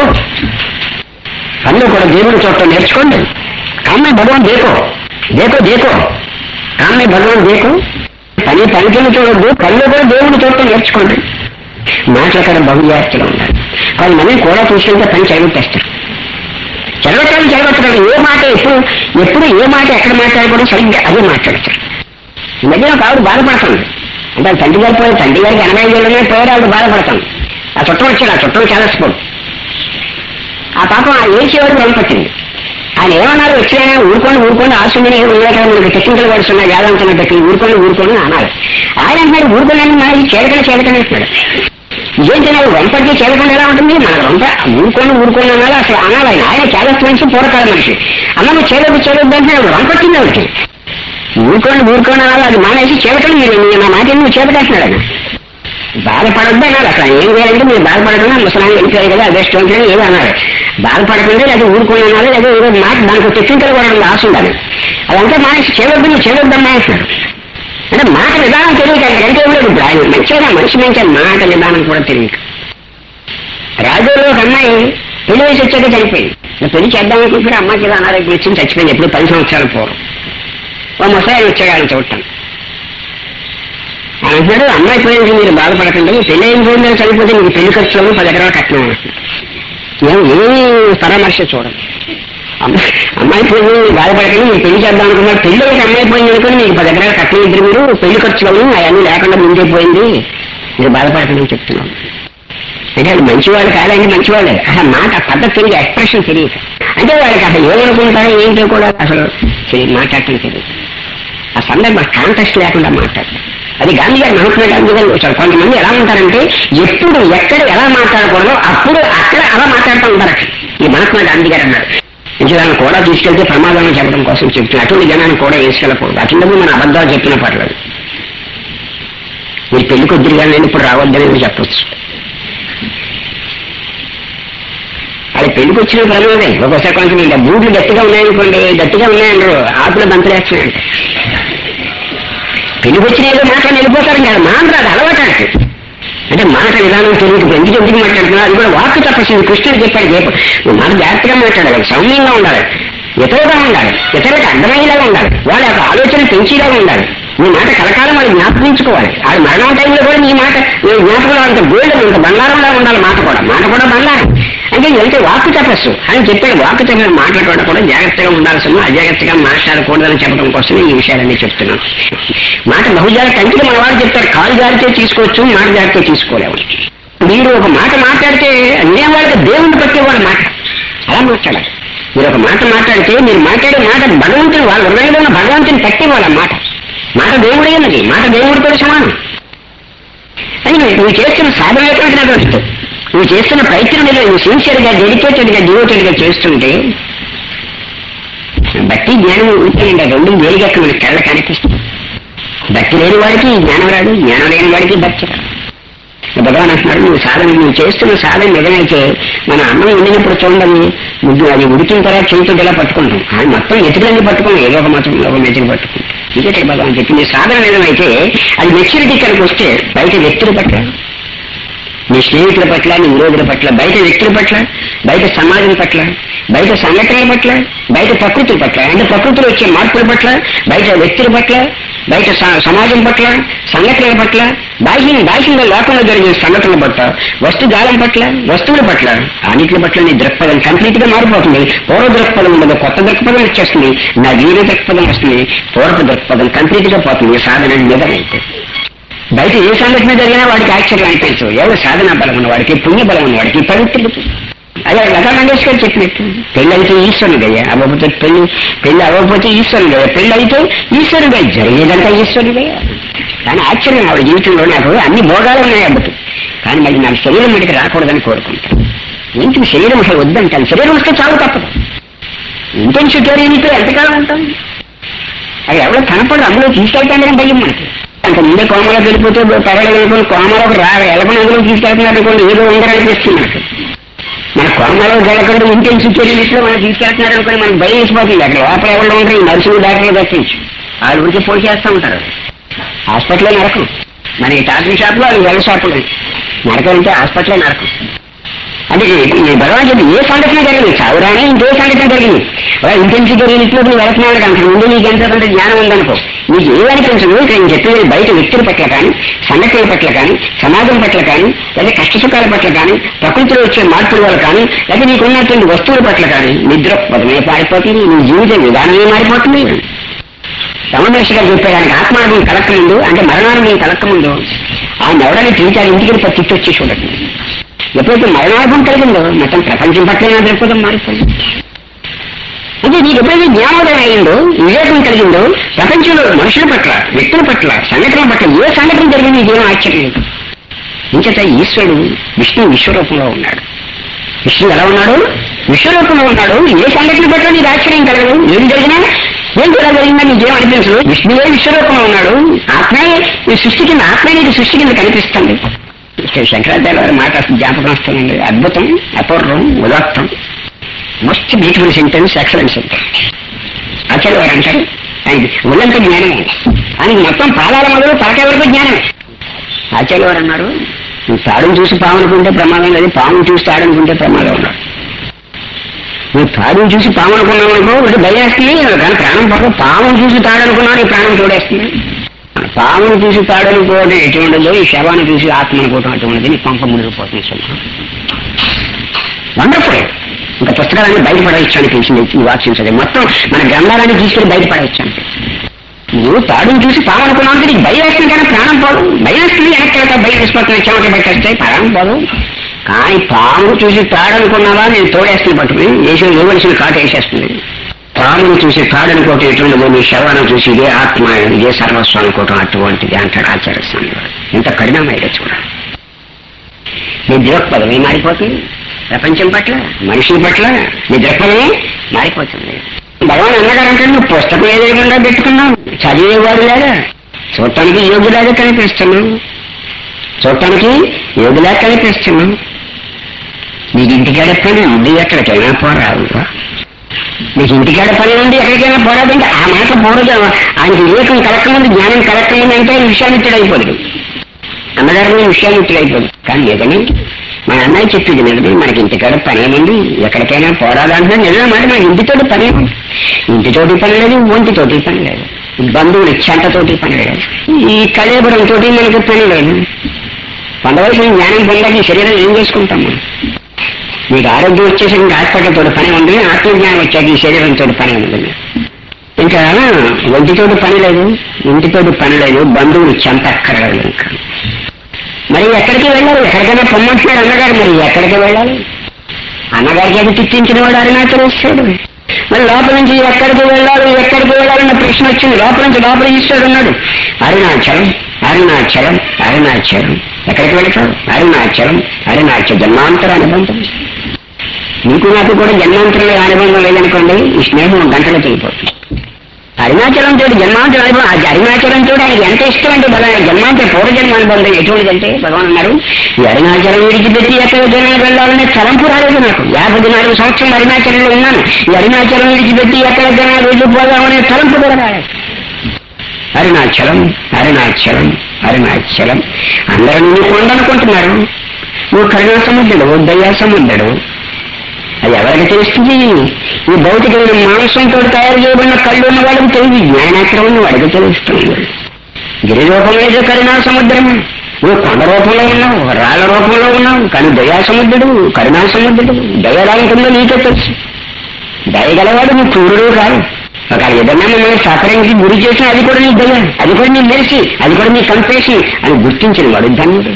పనిలో కూడా దేవుడు చూడటం నేర్చుకోండి కామ్మే భగవాన్ దేకో దేకో దేకో కామ్మే భగవాన్ దేకో పని పనికిని చూడొద్దు పనిలో కూడా దేవుడు చూడటం నేర్చుకోండి మాట్లాడడం బహుజాగ్రత్తగా ఉండాలి కొంతమంది కూడా చూసుకుంటే పని చదివితేస్తారు చదవటానికి చదవట్లేదు ఏ మాట ఎప్పుడు ఎప్పుడు ఏ మాట ఎక్కడ మాట్లాడకూడదు సరిగ్గా అదే మాట్లాడతారు ఈ మధ్య ఒక ఆవిడ బాధపడుతుంది అంటే వాళ్ళ తండ్రి గారు పోయి తండ్రి గారికి ఎనభై ఏళ్ళనే పోయారు ఆవిడ బాధపడతాం ఆ చుట్టం వచ్చాడు ఆ చుట్టం చాలా స్పోర్ట్ ఆ పాపం ఆ ఏడ్చి వరకు పంపొచ్చింది ఆయన ఏమన్నారు వచ్చాయన ఊరుకోండి ఊరుకోండి ఆశ్రమని ఉన్నాయి కదా మనకి టెక్నికల్ వర్డ్స్ ఉన్నాయి వేదాంతం టెక్నిక్ ఊరుకోండి ఊరుకోండి అని అన్నారు ఆయన అంటున్నాడు ఊరుకోండి మనకి చేరకనే చేరకనే అంటున్నాడు ఇదేంటి నాకు వంపడితే చేరకుండా ఎలా ఉంటుంది మన వంప ఊరుకోండి ఊరుకోండి అనాలి అసలు అనాలి ఆయన ఆయన చాలా మనిషి పూర్వకాల మనిషి అన్న నువ్వు చేరొద్దు చేరొద్దు అంటే వంపట్టింది ఆవిడకి ఊరుకోండి ఊరుకోండి అనాలి అది మానేసి చేరకండి మీరు మీరు నా మాట నువ్వు చేపట్టేస్తున్నాడు ఆయన బాధపడద్దు అన్నారు అసలు ఏం చేయాలంటే మీరు బాధపడకుండా ముసలాన్ని వెళ్ళిపోయారు కదా అదే స్టోన్ ఏదో అన్నారు బాధపడకుండా లేదా ఊరుకొని అనాలి లేదా ఏదో మాట దానికి టెక్నికల్ కూడా ఆశ ఉండాలి అదంతా మానేసి చేయవద్దు నువ్వు చేయవద్దమ్మా అంటున్నారు అంటే మాట విధానం తెలియక అంటే ఏం లేదు ఇప్పుడు ఆయన మంచిగా మనిషి మంచి మాట విధానం కూడా తెలియక రాజులో ఒక అమ్మాయి పెళ్లి వయసు వచ్చాక చనిపోయింది ఇంకా పెళ్లి చేద్దాం అనుకుంటే అమ్మాయికి ఏదో అనారోగ్యం వచ్చింది చచ్చిపోయింది ఎప్పుడు పది సంవత్సరాలు పోరు ఓ ముసలాయన వచ్చాడు ఆయన చూడటం ఆయన అంటున్నాడు అమ్మాయి పోయింది మీరు బాధపడకండి పెళ్లి అయిన పోయిందని చనిపోతే మీకు పెళ్లి ఖర్చులను పది ఎకరాలు కట్నం అంటున్నాడు ఏం ఏమీ పరామర్శ చూడండి అమ్మాయి అమ్మాయి పోయింది బాధపడకండి మీరు పెళ్లి చేద్దాం అనుకున్నారు పెళ్లి అయితే అమ్మాయి పోయింది అనుకుని మీకు పది ఎకరాలు కట్నం ఇద్దరు మీరు పెళ్లి ఖర్చులను అవన్నీ లేకుండా ముందే పోయింది మీరు బాధపడకండి అని చెప్తున్నాను అంటే వాళ్ళు మంచివాళ్ళు కాదండి మంచివాళ్ళే అసలు మాట పద్ధతి తెలియదు ఎక్స్ప్రెషన్ తెలియదు అంటే వాళ్ళకి అసలు ఏమనుకుంటారో ఏంటో కూడా అసలు తెలియదు మాట్లాడటం తెలియదు ఆ సందర్భం కాంటెస్ట్ లేకుండా మాట్లాడతారు అది గాంధీ గారు మహాత్మా గాంధీ గారు వచ్చారు కొంతమంది ఎలా ఉంటారంటే ఎప్పుడు ఎక్కడ ఎలా మాట్లాడకూడదో అప్పుడు అక్కడ అలా మాట్లాడుతూ ఉంటారు అక్కడ. ఈ మహాత్మా గాంధీ గారు అన్నారు నిజాన్ని కూడా తీసుకెళ్తే ప్రమాదాన్ని చెప్పడం కోసం చెప్తున్నారు అటువంటి జనాన్ని కూడా వేసుకెళ్ళకూడదు అటువంటి మన అబద్ధాలు చెప్పిన పర్లేదు మీరు పెళ్లికి వద్దురు కానీ నేను ఇప్పుడు రావద్దని చెప్పొచ్చు అది పెళ్లికి వచ్చిన ప్రమాదే ఒక్కోసారి కొంచెం ఇంకా బూట్లు గట్టిగా ఉన్నాయనుకోండి గట్టిగా ఉన్నాయంటారు ఆకులు బంతులేస్తున్నాయంట పెళ్లికి వచ్చిన ఏదో మాట్లాడి వెళ్ళిపోతారు ఇంకా మాట్లాడు అలవాటు అంటే అంటే మాట విధానం తెలియదు ఇప్పుడు ఎందుకు ఎందుకు మాట్లాడుతున్నా అది కూడా వాక్కు తప్పసింది కృష్ణుడు చెప్పాడు చెప్పు నువ్వు మాట జాగ్రత్తగా మాట్లాడాలి సౌమ్యంగా ఉండాలి ఇతరుగా ఉండాలి ఇతరులకు అర్థమయ్యేలాగా ఉండాలి వాళ్ళ యొక్క ఆలోచన పెంచేలాగా ఉండాలి నీ మాట కలకాలం వాళ్ళు జ్ఞాపకించుకోవాలి ఆ మరణం టైంలో కూడా నీ మాట నీ జ్ఞాపకం అంత గోల్డ్ అంత బంగారంలా ఉండాలి మాట కూడా మాట కూడా బంగారం అంటే ఇదంటే వాక్కు తపస్సు అని చెప్పాడు వాక్కు తప్పని మాట్లాడడం కూడా జాగ్రత్తగా ఉండాల్సిన అజాగ్రత్తగా మాట్లాడకూడదని చెప్పడం కోసం ఈ విషయాలన్నీ చెప్తున్నాను మాట బహుజాగ్రత్త అంటే మన వాడు చెప్తారు కాలు జారితే తీసుకోవచ్చు మాట జారితే తీసుకోలేము మీరు ఒక మాట మాట్లాడితే నేను వాళ్ళకి దేవుణ్ణి పట్టేవాడు మాట అలా మాట్లాడాలి మీరు ఒక మాట మాట్లాడితే మీరు మాట్లాడే మాట భగవంతుని వాళ్ళ హృదయంలో ఉన్న భగవంతుని పట్టేవాళ్ళ మాట మాట దేవుడైనది మాట దేవుడితో సమానం అని నువ్వు చేస్తున్న సాధన ఎటువంటి నాకు వస్తుంది నువ్వు చేస్తున్న ప్రయత్నం మీద నువ్వు సిన్సియర్ గా డెడికేటెడ్ గా డివోటెడ్ గా చేస్తుంటే భక్తి జ్ఞానం ఉంటేనండి ఆ రెండు వేరుగక్క మనకి కళ్ళ కనిపిస్తుంది భక్తి లేని వాడికి జ్ఞానం రాదు జ్ఞానం లేని వాడికి భక్తి రాదు భగవాన్ అంటున్నాడు నువ్వు సాధన నువ్వు చేస్తున్న సాధన నిజమైతే మన అన్నం వండినప్పుడు చూడండి ముద్దు అది ఉడికిన తర్వాత చేతితో ఇలా పట్టుకుంటాం అది మొత్తం ఎతుకులన్నీ పట్టుకున్నాం ఏదో ఒక మాత్రం ఒక మెతుకు పట్టుకుంటాం ఇంకే భగవాన్ చెప్పింది సాధన నిజమైతే అది మెచ్యూరిటీ ఇక్కడికి వస్తే బయట వ్యక్తుల పట్ల నీ స్నేహితుల పట్ల నీ విరోధుల పట్ల బయట వ్యక్తుల పట్ల బయట సమాజం పట్ల బయట సంఘటనల పట్ల బయట ప్రకృతి పట్ల అంటే ప్రకృతిలో వచ్చే మార్పుల పట్ల బయట వ్యక్తుల పట్ల బయట స- సమాజం పట్ల సంఘటనల పట్ల బాహ్యం బాహ్యంగా లోకంలో జరిగే సంఘటనల పట్ల వస్తు జాలం పట్ల వస్తువుల పట్ల అన్నిటి పట్ల నీ దృక్పథం కంప్లీట్ గా మారిపోతుంది పూర్వ దృక్పథం ఉండదు కొత్త దృక్పథం వచ్చేస్తుంది నా జీవన దృక్పథం వస్తుంది పూర్వ దృక్పథం కంప్లీట్ గా పోతుంది సాధన నిజమైతే బయట ఏ సంఘటన జరిగినా వాడికి ఆశ్చర్యం అనిపించదు ఎవరు సాధనా బలం ఉన్న వాడికి పుణ్య బలం ఉన్న వాడికి పవిత్రుడు అదే లతా మంగేష్కర్ చెప్పినట్టు పెళ్ళి అయితే ఈశ్వరుడయ్యా అవ్వకపోతే పెళ్లి పెళ్లి అవ్వకపోతే ఈశ్వరుడయ్యా పెళ్లి అయితే ఈశ్వరుడే జరిగేదంతా ఈశ్వరుడయ్యా కానీ ఆశ్చర్యం ఆవిడ జీవితంలో నాకు అన్ని భోగాలు ఉన్నాయి అబ్బటు కానీ మళ్ళీ నాకు శరీరం మీదకి రాకూడదని కోరుకుంటాను ఏంటి శరీరం అసలు వద్దంటాను శరీరం వస్తే చాలు తప్పదు ఇంటెన్సిటీ నీతో ఎంతకాలం ఉంటాం అది ఎవరో కనపడు అందులో తీసుకెళ్తాడని భయం మనకి అంత ముందే కోమలో వెళ్ళిపోతే పర్వాలేదు అనుకోని కోమలోకి రా ఎలకని అందులో తీసుకెళ్తున్నారు అనుకోండి ఏదో ఉందరనిపిస్తుంది మనకు మన కోమలో జలకంటే ఇంటెన్సివ్ చర్యలు మనం తీసుకెళ్తున్నారు అనుకోని మనకు భయం వేసిపోతుంది అక్కడ లోపల ఎవరు ఉంటారు ఈ నర్సులు డాక్టర్లు దర్శించు వాళ్ళు గురించి పోటీ చేస్తూ ఉంటారు హాస్పిటల్లో నరకం మన ఈ టాటరీ షాప్లో వాళ్ళు వెళ్ళ షాపులు నరకం అంటే హాస్పిటల్లో నరకం అంటే ఈ- ఈ భగవాన్ చెప్పి ఏ సంఘటన జరిగింది చావురానే ఇంకే సంఘటన జరిగింది ఇంటెన్సివ్ జరిగినట్లు నువ్వు వెళుతున్నాడు కనుక ముందు నీకు ఎంత కొంత జ్ఞానం ఉందనుకో నీకు ఏమనిపించదు ఇక్కడ నేను చెప్పేది బయట వ్యక్తుల పట్ల కానీ సంఘటనల పట్ల కానీ సమాజం పట్ల కానీ లేదా కష్ట సుఖాల పట్ల కానీ ప్రకృతిలో వచ్చే మార్పుల వల్ల కానీ లేదా నీకు ఉన్నటువంటి వస్తువుల పట్ల కానీ నిద్ర పదమే పారిపోతుంది నీ జీవిత విధానమే మారిపోతుంది రమణేష్ గారు చెప్పేదానికి ఆత్మానుభవం కలక్క ముందు అంటే మరణానుభవం కలక్క ముందు ఆయన ఎవరైనా తిరిగి ఇంటికి తిట్టి వచ్చేసి ఉండదు ఎప్పుడైతే మరణానుభవం కలిగిందో మొత్తం ప్రపంచం పట్ల నా దృక్పథం మారిపోయింది అంటే నీకు ఎప్పుడైతే జ్ఞానోదయం అయిందో వివేకం కలిగిందో ప్రపంచంలో మనుషుల పట్ల వ్యక్తుల పట్ల సంఘటనల పట్ల ఏ సంఘటన జరిగింది ఇదేమో ఆశ్చర్యం లేదు ఇంచేత ఈశ్వరుడు విష్ణు విశ్వరూపంలో ఉన్నాడు విష్ణువు ఎలా ఉన్నాడు విశ్వరూపంలో ఉన్నాడు ఏ సంఘటన పట్ల నీకు ఆశ్చర్యం కలగదు ఏం జరిగినా ఏం కూడా జరిగిందని నీకేం అనిపించదు విష్ణువే విశ్వరూపంలో ఉన్నాడు ఆత్మే ఈ సృష్టి కింద ఆత్మే నీకు సృష్టి కింద కనిపిస్తుంది ఇక్కడ శంకరాచార్య వారి మాట జ్ఞాపకం వస్తుందండి అద్భుతం అపూర్వం ఉదాత్తం most beautiful sentence excellent sentence Acharya వారు అంటారు ఆయనకి ఒళ్ళంత జ్ఞానమే ఆయనకి మొత్తం పాదాల మొదలు తలకాయ వరకు జ్ఞానమే ఆచార్య వారు అన్నారు నువ్వు తాడును చూసి పాము అనుకుంటే ప్రమాదం లేదు పామును చూసి తాడు అనుకుంటే ప్రమాదం ఉన్నాడు నువ్వు తాడును చూసి పాము అనుకున్నావు అనుకో అంటే భయం వేస్తుంది కానీ ప్రాణం పడదు పామును చూసి తాడు అనుకున్నావు నీ ప్రాణం తోడేస్తుంది పామును చూసి తాడు అనుకోవడం ఎటువంటిదో ఈ శవాన్ని చూసి ఆత్మ అనుకోవటం అటువంటిది నీ పంప మునిగిపోతుంది సింహం వండర్ఫుల్ ఇంకా పుస్తకాలన్నీ బయటపడవచ్చు అనిపించింది ఈ వాక్యం చదివి మొత్తం మన గ్రంథాలన్నీ తీసుకెళ్లి బయటపడవచ్చు అనిపించింది నువ్వు తాడుని చూసి పాము అనుకున్నావు అంటే నీకు భయం వేస్తుంది కానీ ప్రాణం పోదు భయం వేస్తుంది వెనక్కి వెళ్తా భయం వేసిపోతున్నాయి చెమట బయట వస్తాయి ప్రాణం పోదు కానీ పాము చూసి తాడు అనుకున్నావా నేను తోడేస్తుంది పట్టుకుని వేసి ఇవ్వవలసిన కాటు వేసేస్తుంది పామును చూసి తాడు అనుకోవటం ఎటువంటిదో నీ శవాన్ని చూసి ఇదే ఆత్మ ఇదే సర్వస్వం అనుకోవటం అటువంటిది అంటాడు ఆచార్య స్వామి వారు. ఎంత కఠినమైతే చూడాలి నీ దృక్పథమే మారిపోతుంది ప్రపంచం పట్ల మనుషుల పట్ల నీ దృక్పథమే మారిపోతుంది భగవాన్ అన్నగారంటే నువ్వు పుస్తకం ఏదేకుండా పెట్టుకున్నావు చదివేవాడు లేదా చూడటానికి యోగులాగా కనిపిస్తున్నావు చూడటానికి యోగులా కనిపిస్తున్నావు నీకు ఇంటికాడ పని ఉంది ఎక్కడికైనా పోరాదు నీకు ఇంటికాడ పని ఉంది ఎక్కడికైనా పోరాదంటే ఆ మాట పోరదు ఆయనకి వివేకం కలక్కముందు జ్ఞానం కలక్కముందు అంటే ఆయన విషయామిత్రుడు అయిపోదు అన్నగారు విషయామిత్రుడు అయిపోదు కానీ లేదని మన అన్నయ్య చెప్పింది నిజమే మనకి ఇంటికాడ పని ఏముంది ఎక్కడికైనా పోరాదంటే నిజమే మాట మనకి ఇంటితోటి పని ఏముంది ఇంటితోటి పని లేదు ఒంటితోటి పని లేదు బంధువులు చెంటతోటి పని లేదు ఈ కళేబరం తోటి మనకి పని లేదు పొందవలసిన జ్ఞానం పొందాక ఈ శరీరం ఏం చేసుకుంటాం మనం మీకు ఆరోగ్యం వచ్చేసి ఇంకా హాస్పిటల్ తోటి పని ఉంది ఆత్మజ్ఞానం వచ్చాక ఈ శరీరంతో పని ఉంది ఇంకా ఒంటితోటి పని లేదు ఇంటితోటి పని లేదు బంధువులు చెంత అక్కర్లేదు ఇంకా మరి ఎక్కడికి వెళ్ళాలి ఎక్కడికైనా పొమ్మంటున్నాడు అన్నగారు మరి ఎక్కడికి వెళ్ళాలి అన్నగారికి అది తిట్టించిన వాడు అరుణాచలేశ్వరుడు మరి లోపల నుంచి ఎక్కడికి వెళ్ళాలి ఎక్కడికి వెళ్ళాలన్న ప్రశ్న వచ్చింది లోపల నుంచి లోపల ఈశ్వరుడు ఉన్నాడు అరుణాచలం అరుణాచలం అరుణాచలం ఎక్కడికి వెళ్తావు అరుణాచలం అరుణాచల జన్మాంతర అనుబంధం నీకు నాకు కూడా జన్మాంతరంలో అనుబంధం లేదనుకోండి ఈ స్నేహం గంటలో తెలిపోతుంది అరుణాచలం తోటి జన్మాంతరం అనుభవం ఆ అరుణాచలం తోటి ఆయనకి ఎంత ఇష్టం అంటే భగవాన్ జన్మాంతర పూర్వజన్మ అనుబంధం ఎటువంటిదంటే భగవాన్ అన్నారు ఈ అరుణాచలం విడిచిపెట్టి ఎక్కడ జనాలు వెళ్ళాలనే తలంపు రాలేదు నాకు యాభై నాలుగు సంవత్సరం అరుణాచలంలో ఉన్నాను ఈ అరుణాచలం విడిచిపెట్టి ఎక్కడ జనాలు వెళ్ళిపోదామనే తలంపు కూడా రాలేదు అరుణాచలం అరుణాచలం అరుణాచలం అందరూ నువ్వు కొండనుకుంటున్నారు నువ్వు కరుణా సముద్రుడు దయా సముద్రుడు అది ఎవరికి తెలుస్తుంది ఈ భౌతికమైన మాంసంతో తయారు చేయబడిన కళ్ళు ఉన్న వాళ్ళకి తెలియదు జ్ఞానాచరం ఉన్న వాడికి తెలుస్తుంది గిరి రూపంలో ఏదో కరుణా సముద్రం నువ్వు కొండ రూపంలో ఉన్నావు రాళ్ల రూపంలో ఉన్నావు కానీ దయా సముద్రుడు కరుణా సముద్రుడు దయ ఎలా ఉంటుందో నీకే తెలుసు దయగలవాడు నువ్వు క్రూరుడు కాదు ఒక ఏదన్నా మిమ్మల్ని సఫరింగ్కి గురి చేసిన అది కూడా నీ దయ అది కూడా నీ మెరిసి అది కూడా నీ కంపేషన్ అని గుర్తించిన వాడు ధన్యుడు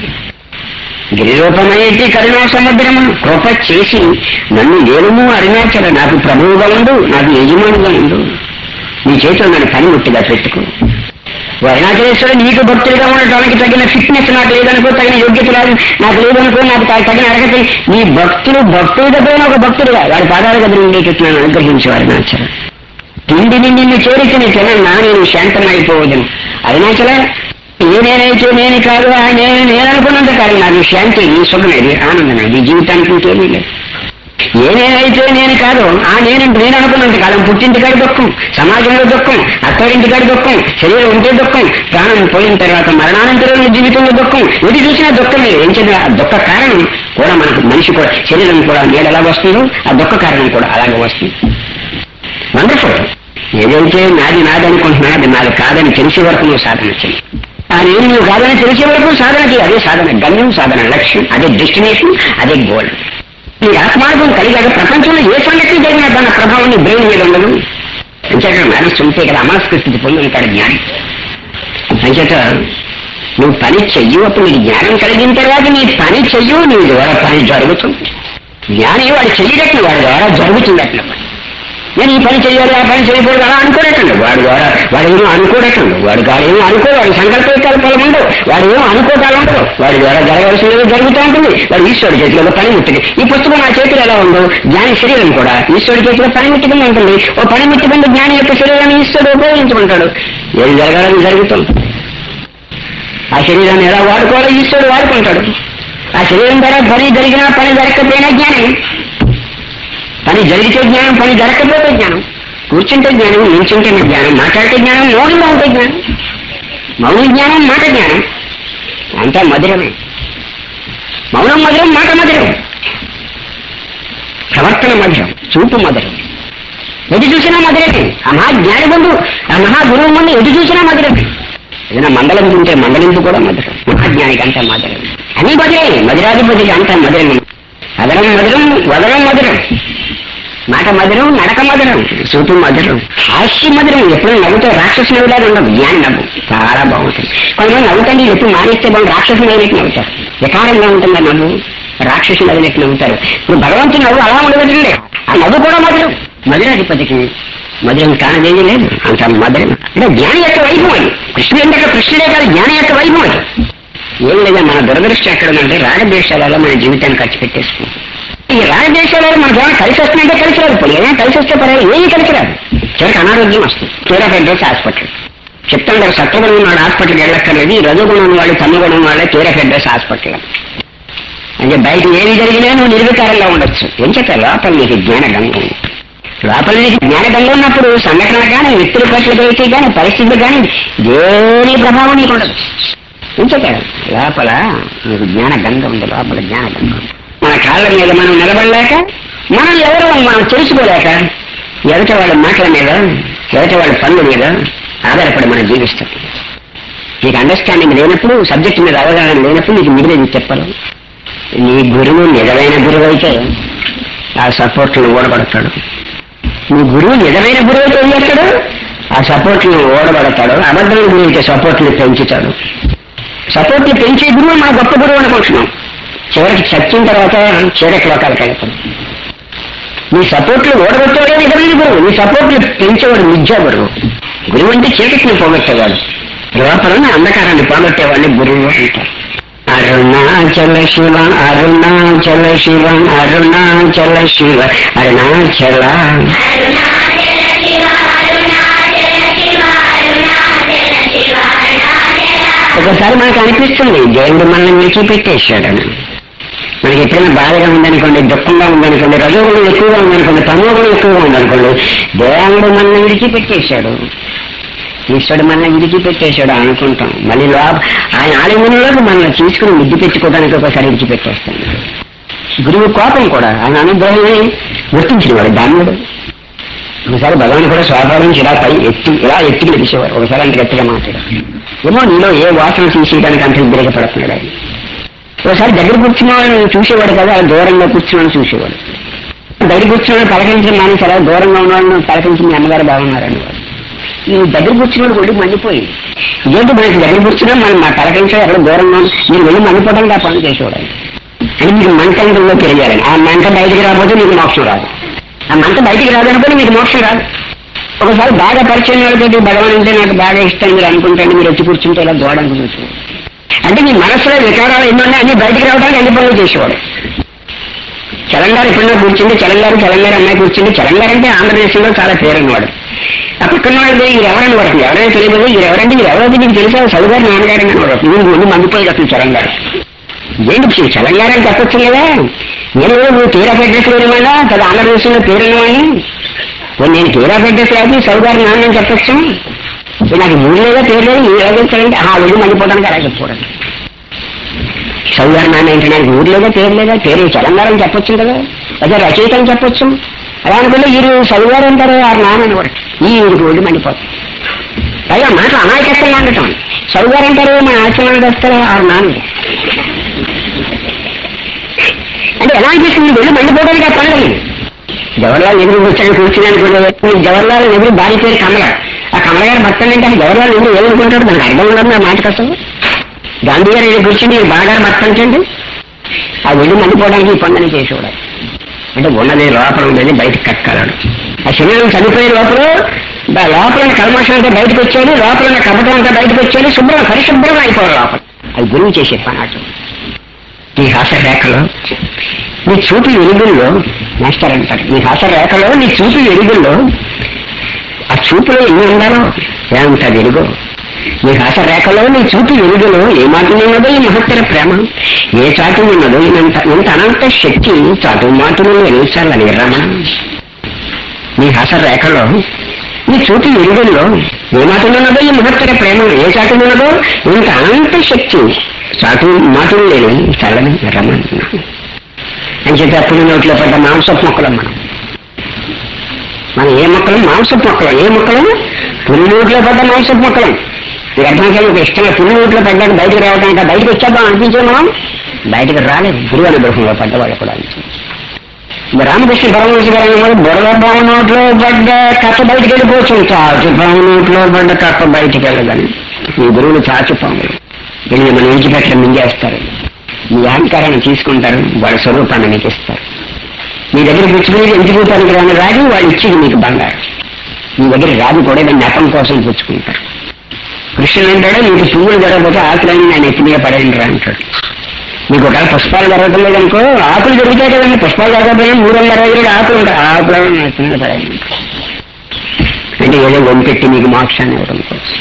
గిరిరూపమయ్యేటి కరుణా సముద్రము కృప చేసి నన్ను ఏలుము అరుణాచల నాకు ప్రభువుగా ఉండు నాకు యజమానిగా ఉండు నీ చేతిలో నన్ను పనిముట్టిగా పెట్టుకో ఓ అరుణాచలేశ్వరుడు నీకు భక్తులుగా ఉండటానికి తగిన ఫిట్నెస్ నాకు లేదనుకో తగిన యోగ్యత లేదు నాకు లేదనుకో నాకు త- తగిన అర్హత లేదు. నీ భక్తులు భక్తుల దగ్గర ఒక భక్తుడుగా వాడి పాదాల దగ్గర ఉండేటట్టు నన్ను అనుగ్రహించు అరుణాచల తిండిని నిన్ను చేరిచిన తినన్నా నేను శాంతమైపోవదును అరుణాచల నేనేనైతే నేను కాదు ఆ నేను నేను అనుకున్నంత కాదు నాకు శాంతి ఈ సుఖమేది ఆనందమేది జీవితానికి ఇంకేమీ లేదు ఏ నేనైతే నేను కాదు ఆ నేను నేను అనుకున్నంత కాలం పుట్టింటికాడి దుఃఖం సమాజంలో దుఃఖం అత్తరింటికాడి దుఃఖం శరీరం ఉంటే దుఃఖం ప్రాణం పోయిన తర్వాత మరణానంతరం జీవితంలో దుఃఖం ఎటు చూసినా దుఃఖమే ఏం చేయాలి ఆ దుఃఖ కారణం కూడా మనకు మనిషి కూడా శరీరం కూడా నీడ ఎలా వస్తుందో ఆ దుఃఖ కారణం కూడా అలాగే వస్తుంది వండర్ఫుల్ ఏదైతే నాది నాది అనుకుంటున్నా అది నాది కాదని తెలిసే వరకు నువ్వు సాధన చెయ్యి ఆ నేను నువ్వు కాదని తెలిసే వరకు సాధనకి అదే సాధన గమ్యం సాధన లక్ష్యం అదే డెస్టినేషన్ అదే గోల్ ఈ ఆత్మార్గం కలిగాక ప్రపంచంలో ఏ సంగతి జరిగినా దాని ప్రభావం నీ బ్రెయిన్ మీద ఉండదు అంచేత మనస్సు ఉంటే కదా అమాస్క స్థితి పొంది ఉంటాడు జ్ఞానం అంచేత నువ్వు పని చెయ్యు అప్పుడు నీకు జ్ఞానం కలిగిన తర్వాత నీ పని చెయ్యు నీ ద్వారా పని జరుగుతుంది జ్ఞాని వాడు చెయ్యటట్లు వాడి ద్వారా జరుగుతుంది అట్లా పని నేను ఈ పని చేయాలి ఆ పని చేయకూడదు అలా అనుకోడటండి వాడు ద్వారా వాడు ఏమో అనుకోడటండి వాడు వాడు ఏమో అనుకో వాడి సంకల్ప వికల్పాలు ఉండవు వాడు ఏమో అనుకోటాలు ఉండవు వాడి ద్వారా జరగవలసినది జరుగుతూ ఉంటుంది వాడు ఈశ్వరుడి చేతిలో పని ముట్టింది ఈ పుస్తకం నా చేతిలో ఎలా ఉందో జ్ఞాని శరీరం కూడా ఈశ్వరుడి చేతిలో పని ముట్టుకుని ఉంటుంది ఓ పని ముట్టుకుని జ్ఞాని యొక్క శరీరాన్ని ఈశ్వరుడు ఉపయోగించుకుంటాడు ఏది జరగాలని జరుగుతుంది ఆ శరీరాన్ని ఎలా వాడుకోవాలో ఈశ్వరుడు వాడుకుంటాడు ఆ శరీరం ద్వారా పని జరిగినా పని జరగకపోయినా జ్ఞానం పని జరిగితే జ్ఞానం పని జరగకపోతే జ్ఞానం కూర్చుంటే జ్ఞానం నిల్చుంటే జ్ఞానం మాట్లాడితే జ్ఞానం మౌనంగా ఉంటే జ్ఞానం మౌన జ్ఞానం మాట జ్ఞానం అంతా మధురమే మౌనం మధురం మాట మధురం ప్రవర్తన మధురం చూపు మధురం ఎటు చూసినా మధురమే ఆ మహా జ్ఞాని ముందు ఆ మహా గురువు ముందు ఎటు చూసినా మధురమే ఏదైనా మండలం ఉంటే మండలింపు కూడా మధురం మహాజ్ఞానికి అంతా మధురం అన్ని మధురే మధురాధిపతికి అంతా మధురం అదరం మధురం వదరం మధురం మాట మధురం నడక మధురం చూపు మధురం హాస్య మధురం ఎప్పుడు నవ్వుతే రాక్షసు నవ్వులాగా ఉండదు జ్ఞాని నవ్వు చాలా బాగుంటుంది కొంతమంది నవ్వుతండి ఎప్పుడు మానేస్తే బాగుంది రాక్షసు నవ్వునట్టు నవ్వుతారు వికారంగా ఉంటుందా నవ్వు రాక్షసు నవ్వునట్టు నవ్వుతారు ఇప్పుడు భగవంతుని నవ్వు అలా ఉండదండి ఆ నవ్వు కూడా మధురం మధురాధిపతికి మధురం కానదేమీ లేదు అంత మధురం అంటే జ్ఞాని యొక్క వైభవం అది కృష్ణుడు ఏంటంటే కృష్ణుడే కాదు జ్ఞాని యొక్క వైభవం అది ఏం లేదా మన దురదృష్టం ఎక్కడ ఉందంటే రాగద్వేషాలలో మన జీవితాన్ని ఖర్చు పెట్టేసుకుంటాం ఈ రాగద్వేషాలలో మనకి ఏమైనా కలిసి వస్తుందంటే కలిసి రాదు ఇప్పుడు ఏమైనా కలిసి వస్తే పర్వాలేదు ఏమీ కలిసి రాదు చివరికి అనారోగ్యం వస్తుంది కేర్ ఆఫ్ అడ్రస్ హాస్పిటల్ చెప్తాను కదా సత్వగుణం ఉన్నాడు హాస్పిటల్కి వెళ్ళక్కర్లేదు ఈ రజోగుణం ఉన్నవాళ్ళు తమ్మగుణం వాళ్ళే కేర్ ఆఫ్ అడ్రస్ హాస్పిటల్ అంటే బయట ఏది జరిగినా నువ్వు నిర్వికారంగా ఉండొచ్చు ఏం చెప్పారు లోపల నీకు జ్ఞాన గంగ ఉంది లోపల నీకు జ్ఞాన గంగ ఉన్నప్పుడు సంఘటన కానీ వ్యక్తుల పట్ల కానీ పరిస్థితులు కానీ దేని ప్రభావం నీకు ఉండదు ఏం చెప్పారు లోపల నీకు జ్ఞాన గంగ ఉంది లోపల జ్ఞాన గంగ ఉంది మన కాళ్ళ మీద మనం నిలబడలేక మనం ఎవరో మనం తెలుసుకోలేక ఎదుట వాళ్ళ మాటల మీద ఎదుట వాళ్ళ పనుల మీద ఆధారపడి మనం జీవిస్తాం నీకు అండర్స్టాండింగ్ లేనప్పుడు సబ్జెక్ట్ మీద అవగాహన లేనప్పుడు నీకు మిగిలింది చెప్పాలి నీ గురువు నిజమైన గురువు అయితే ఆ సపోర్ట్ను ఓడబడతాడు నీ గురువు నిజమైన గురువు అయితే ఏం చేస్తాడు ఆ సపోర్ట్ను ఓడబడతాడు అబద్ధమైన గురువు అయితే సపోర్ట్ని పెంచుతాడు సపోర్ట్ని పెంచే గురువు మన గొప్ప గురువు అనుకుంటున్నాం చివరికి చచ్చిన తర్వాత చీరటి లోకాలకు వెళ్తాం నీ సపోర్ట్లు ఓడగొట్టేవాడే నిజమైన గురువు నీ సపోర్ట్లు పెంచేవాడు మిథ్యా గురువు గురువు అంటే చీకటిని పోగొట్టేవాడు లోపల ఉన్న అంధకారాన్ని పోగొట్టేవాడిని గురువు అంటారు అరుణాచల శివ అరుణాచల శివ అరుణాచల శివ అరుణాచల ఒకసారి మనకు అనిపిస్తుంది దేవుడు మనల్ని విడిచిపెట్టేశాడని మనకి ఎప్పుడైనా బాధగా ఉందనుకోండి దుఃఖంగా ఉందనుకోండి రజోగుణం ఎక్కువగా ఉందనుకోండి తమోగుణం ఎక్కువగా ఉందనుకోండి దేవుడు మనల్ని విడిచిపెట్టేశాడు ఈశ్వరుడు మనల్ని విడిచిపెట్టేశాడు అనుకుంటాం మళ్ళీ లోప ఆయన ఆలయంలోకి మనల్ని తీసుకుని ముద్దు పెట్టుకోవడానికి ఒకసారి విడిచిపెట్టేస్తాం గురువు కోపం కూడా ఆయన అనుగ్రహమే గుర్తించిన వాడు దాన్నుడు ఒకసారి భగవాన్ కూడా స్వాభావం నుంచి ఇలా పై ఎత్తి ఇలా ఎత్తి పిలిచేవారు ఒకసారి అంత గట్టిగా మాట్లాడారు ఏమో నీలో ఏ వాసన తీసేయడానికి అంత ఉద్రేకపడుతున్నాడు ఆయన ఒకసారి దగ్గర కూర్చున్న వాళ్ళని చూసేవాడు కదా అలా దూరంగా కూర్చున్నాను చూసేవాడు దగ్గర కూర్చున్న పలకరించిన మానేసి అలా దూరంగా ఉన్న వాళ్ళని పలకరించి మీ అమ్మగారు బాగున్నారని వాడు ఈ దగ్గర కూర్చున్న ఒళ్ళు మండిపోయింది ఇదేంటి మనకి దగ్గర కూర్చున్నా మనం మా పలకరించడం ఎక్కడ దూరంగా ఉంది. మీరు వెళ్ళి మండిపోవడానికి ఆ పని చేసేవాడు ఆయన. అని మీకు మంటంలో పెరిగారని ఆ మంట బయటికి రాకపోతే మీకు మోక్షం రాదు ఆ మంట బయటికి రాదనుకోని మీకు మోక్షం రాదు ఒకసారి బాగా పరిచయం వాళ్ళతో భగవాన్ అంటే నాకు బాగా ఇష్టం మీరు అనుకుంటే మీరు వచ్చి కూర్చుంటే ఇలా దూడానికి కూర్చుంటారు అంటే మీ మనసులో వికారాలు ఎన్ని ఉన్నాయి అన్ని బయటికి రావడానికి అన్ని పనులు చేసేవాడు చలంగారు ఎప్పుడన్నా కూర్చుంది చలంగారు చలంగారు అమ్మాయి కూర్చుంది చలంగారు అంటే ఆంధ్రదేశంలో చాలా పేరున్నవాడు ఆ పక్కన వాళ్ళు ఈ ఎవరని వాడు ఎవరైనా తెలియదు ఈ ఎవరంటే మీరు ఎవరైతే మీకు తెలుసా చదువుగారు నాన్నగారు అని వాడు మీరు ముందు మండిపోయి అసలు చలంగారు ఏంటి చలంగారు అని చెప్పొచ్చు కదా నేను నువ్వు తీరా అడ్రస్ లేనివాడా కదా ఆంధ్రదేశంలో పేరున్నవాడిని పోనీ నేను తీరా అడ్రస్ రాదు చదువుగారు నాన్న అని చెప్పొచ్చు ఇప్పుడు నాకు మూడు లేదా పేరు లేదు ఈ ఏదో చూడండి ఆ వెళ్ళి మండిపోవడానికి అలా చెప్పుకోవడం చదువుగారు నాన్న ఏంటి నాకు ఊరు లేదా పేరు లేదా పేరు చలంగారు అని చెప్పొచ్చు కదా అదే రచయిత అని చెప్పొచ్చు అలా అనుకుంటే వీరు చదువుగారు అంటారు ఆ నాన్న అని కూడా ఈ ఊరికి ఒళ్ళు మండిపోతుంది పైగా మాట అమాయకత్వంగా ఉండటం చదువుగారు అంటారు మన ఆచరణ వస్తారు ఆ నాన్న అంటే ఎలా అనిపిస్తుంది ఒళ్ళు మండిపోవడానికి ఆ పనులు జవహర్లాల్ నెహ్రూ కూర్చొని కూర్చుని అనుకుంటే జవహర్లాల్ నెహ్రూ భార్య పేరు కమల ఆ కమల గారు భర్త అంటే ఆ జవహర్లాల్ నెహ్రూ ఏమనుకుంటాడు మనకు అర్థం ఉండదు నా మాటకు అసలు గాంధీ గారు ఈయన కూర్చుని మీరు బాగా భర్త అంటే ఆ ఒళ్ళు మండిపోవడానికి ఈ పనులని చేసేవాడు అంటే ఉన్నది లోపల ఉండేది బయటకు కక్కాలను ఆ శరీరం చనిపోయే లోపల దా లోపల ఉన్న కల్మషం అంతా బయటకు వచ్చేది లోపల ఉన్న కపటం అంతా బయటకు వచ్చేది శుభ్రం పరిశుభ్రంగా అయిపోవాలి లోపల అది గురువు చేసే పని అటు ఈ హాస రేఖలో నీ చూపు ఎరుగుల్లో మాస్టర్ అంటారు నీ హాస రేఖలో నీ చూపు ఎరుగుల్లో ఆ చూపులో ఎన్ని ఉండాలో ఎంత వెలుగు నీ హాస రేఖలో నీ చూపు వెలుగులో ఏ మాట ఉన్నదో ఈ మహత్తర ప్రేమ ఏ చాటు ఉన్నదో ఇంత ఇంత అనంత శక్తి చాటు మాటలు ఎన్నిసార్లు రమణ నీ హాస రేఖలో నీ చూపు వెలుగుల్లో ఏ మాట ఉన్నదో ఈ మహత్తర ప్రేమ ఏ చాటు ఉన్నదో ఇంత అనంత శక్తి చాటు మాటలు లేని చల్లని రమణ అని చెప్పి అప్పుడు నోట్లో పడ్డ మాంసపు మొక్కలం మనం మనం ఏ మొక్కలు మాంసపు మొక్కలం ఏ మొక్కలు పులి నోట్లో పడ్డ మాంసపు మొక్కలం ఇది అర్థమైతే ఒక ఇష్టంగా పులి నోట్లో పడ్డాక బయటకు రావడానికి బయటకు వచ్చేద్దాం అనిపించే మనం బయటకు రాలేదు గురువు అనుగ్రహంలో పడ్డవాళ్ళు కూడా అనిపించింది మరి రామకృష్ణ పరమహంస గారు అన్నారు, బుర్రబాబు నోట్లో పడ్డ కప్ప బయటికి వెళ్ళిపోవచ్చు చాచుపాము నోట్లో పడ్డ కప్ప బయటికి వెళ్ళదని ఈ గురువులు చాచుపాములు వెళ్ళి మన విడిచిపెట్టడం మింగేస్తారు మీ అహంకారాన్ని తీసుకుంటారు వాళ్ళ స్వరూపాన్ని మీకు ఇస్తారు మీ దగ్గర పుచ్చుకునేది ఎందుకు పనికి రాని రాజు వాళ్ళు ఇచ్చేది మీకు బంగారం మీ దగ్గర రాజు కూడా ఏదో నెపం కోసం పుచ్చుకుంటారు కృష్ణుడు అంటాడు మీకు పువ్వులు జరగకపోతే ఆకులని నేను ఎత్తి మీద పడేయండి రా అంటాడు మీకు ఒకవేళ పుష్పాలు జరగటం లేదనుకో ఆకులు దొరుకుతాయి కదండి పుష్పాలు జరగకపోయినా మూడు వందల అరవై ఏడు ఆకులు ఉంటాయి ఆ ఆకులను నా ఎత్తి మీద పడేయండి అంటే ఏదో వంపెట్టి మీకు మోక్షాన్ని ఇవ్వడం కోసం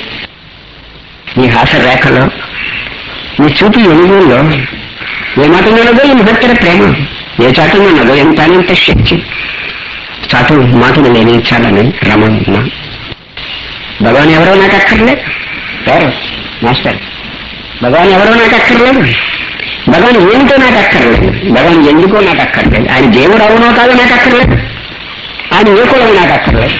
మీ హాస రేఖలో మీ చూపు ఎనుగుల్లో ఏ మాట ఉన్నదో ఈ మహత్తర ప్రేమ ఏ చాటు ఉన్నదో ఎంత అనంత శక్తి చాటు మాటలు లేని చాలని రమణ భగవాన్ ఎవరో నాకు అక్కర్లేదు ఎవరు మాస్టర్ భగవాన్ ఎవరో నాకు అక్కర్లేదు భగవాన్ ఏమిటో నాకు అక్కర్లేదు భగవాన్ ఎందుకో నాకు అక్కర్లేదు ఆయన దేవుడు అవునో కాదో నాకు అక్కర్లేదు ఆయన ఏ కులం నాకు అక్కర్లేదు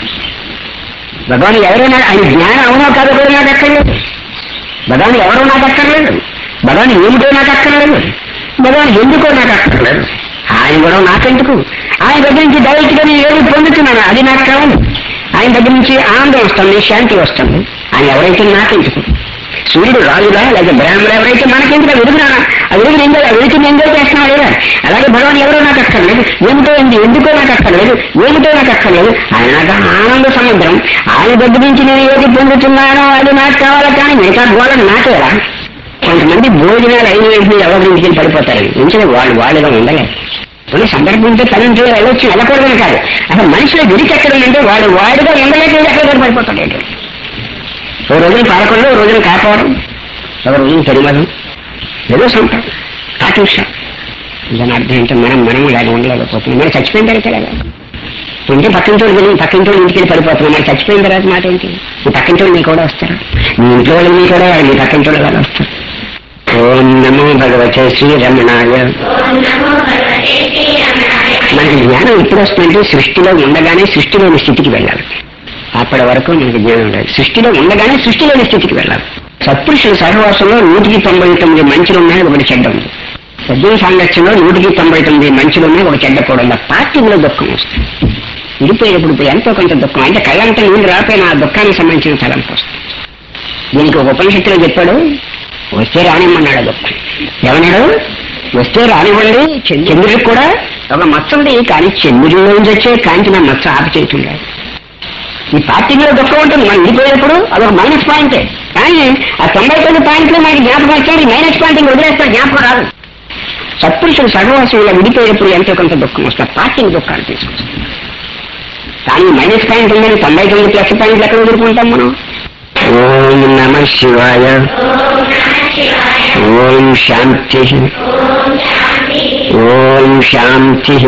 భగవాన్ ఎవరో నాకు ఆయన జ్ఞానం అవునో కాదో కూడా నాకు అక్కర్లేదు భగవాన్ ఎవరో నాకు అక్కర్లేదు భగవాన్ ఏమిటో నాకు అక్కర్లేదు భగవాన్ ఎందుకో నాకు అక్కర్లేదు ఆయన కూడా నాకెందుకు ఆయన దగ్గర నుంచి డైరెక్ట్ గా నేను ఏది పొందుతున్నాను అది నాకు కావాలి ఆయన దగ్గర నుంచి ఆనందం వస్తుంది శాంతి వస్తుంది ఆయన ఎవరైతే నాకెందుకు సూర్యుడు రాజుగా లేకపోతే బ్రాహ్మణుడు ఎవరైతే మనకెందుకు ఆ వెలుగునా ఆ వెలుగుని ఎంజాయ్ ఆ వెలుగుని ఎంజాయ్ చేస్తున్నాడు లేదా అలాగే భగవాన్ ఎవరో నాకు అక్కర్లేదు ఏమిటో ఏంటి ఎందుకో నాకు అక్కర్లేదు ఏమిటో నాకు అక్కర్లేదు ఆయన నాకు ఆనంద సముద్రం ఆయన దగ్గర నుంచి నేను ఏది పొందుతున్నానో అది నాకు కావాలి కానీ మిగతా గోళం నాకేలా కొంతమంది భోజనాలు అయిన వెంటనే ఎవరి ఇంటికి వెళ్ళి పడిపోతారు ఎందుకంటే వాళ్ళు వాళ్ళుగా ఉండలేరు కొన్ని సందర్భం ఉంటే పని ఉంటే వెళ్ళొచ్చు వెళ్ళకూడదని కాదు అసలు మనిషిలో విడికి ఎక్కడ ఉందంటే వాడు వాడుగా ఉండలేక ఎక్కడ పడిపోతాడు ఏంటో ఓ రోజున పాలకొండ ఓ రోజున కాపాడు ఒక రోజున తిరుమల ఏదో సంతం కాటూషం దాని అర్థం ఏంటో మనం మనం ఇలాగ ఉండలేకపోతున్నాం మరి చచ్చిపోయిన తర్వాత కదా ఉంటే పక్కింటోడు వెళ్ళి పక్కింటోడు ఇంటికి వెళ్ళి పడిపోతున్నాం మరి చచ్చిపోయిన తర్వాత మాట ఏంటి మీ పక్కింటోడు నీ కూడా వస్తారు మీ ఇంట్లో వాళ్ళు నీ కూడా మీ పక్కింటోడు వాళ్ళు వస్తారు ఓం నమో భగవతే శ్రీరమణాయ మనకి జ్ఞానం ఎప్పుడు వస్తుందంటే సృష్టిలో ఉండగానే సృష్టిలోని స్థితికి వెళ్ళాలి అప్పటి వరకు మనకి జ్ఞానం ఉండదు సృష్టిలో ఉండగానే సృష్టిలోని స్థితికి వెళ్ళాలి సత్పురుషుల సహవాసంలో నూటికి తొంభై తొమ్మిది మంచులు ఉన్నాయి ఒకటి చెడ్డ ఉంది సజ్జన సాంగత్యంలో నూటికి తొంభై తొమ్మిది మంచులు ఉన్నాయి ఒక చెడ్డ కూడా ఉంది పార్టీలో దుఃఖం వస్తుంది విడిపోయేటప్పుడు ఎంతో కొంత దుఃఖం అంటే కళ్ళంతా నీళ్ళు రాపోయిన ఆ దుఃఖానికి సంబంధించిన తలంపు వస్తుంది దీనికి ఒక ఉపనిషత్తులో చెప్పాడు వస్తే రానిమ్మన్నాడు ఆ దుఃఖం ఏమన్నాడు వస్తే రానివ్వండి చంద్రుడికి కూడా ఒక మచ్చ ఉంది కానీ చంద్రుడిలోంచి వచ్చే కాంతి నా మచ్చ ఆపి చేయకుండా ఈ పార్టీలో దుఃఖం ఉంటుంది మనం విడిపోయేటప్పుడు అదొక మైనస్ పాయింటే కానీ ఆ తొంభై తొమ్మిది పాయింట్లు మనకి జ్ఞాపకం వచ్చాడు మైనస్ పాయింట్ ఇంక వదిలేస్తాం జ్ఞాపకం రాదు సత్పురుషులు సహవాసంలో విడిపోయేటప్పుడు ఎంతో కొంత దుఃఖం వస్తుంది పార్టీని దుఃఖాన్ని తీసుకొస్తుంది కానీ మైనస్ పాయింట్ ఉందని తొంభై తొమ్మిది ప్లస్ పాయింట్లు ఎక్కడ వదులుకుంటాం మనం ఓం నమ శివాయ ఓం శాంతి ఓం శాంతి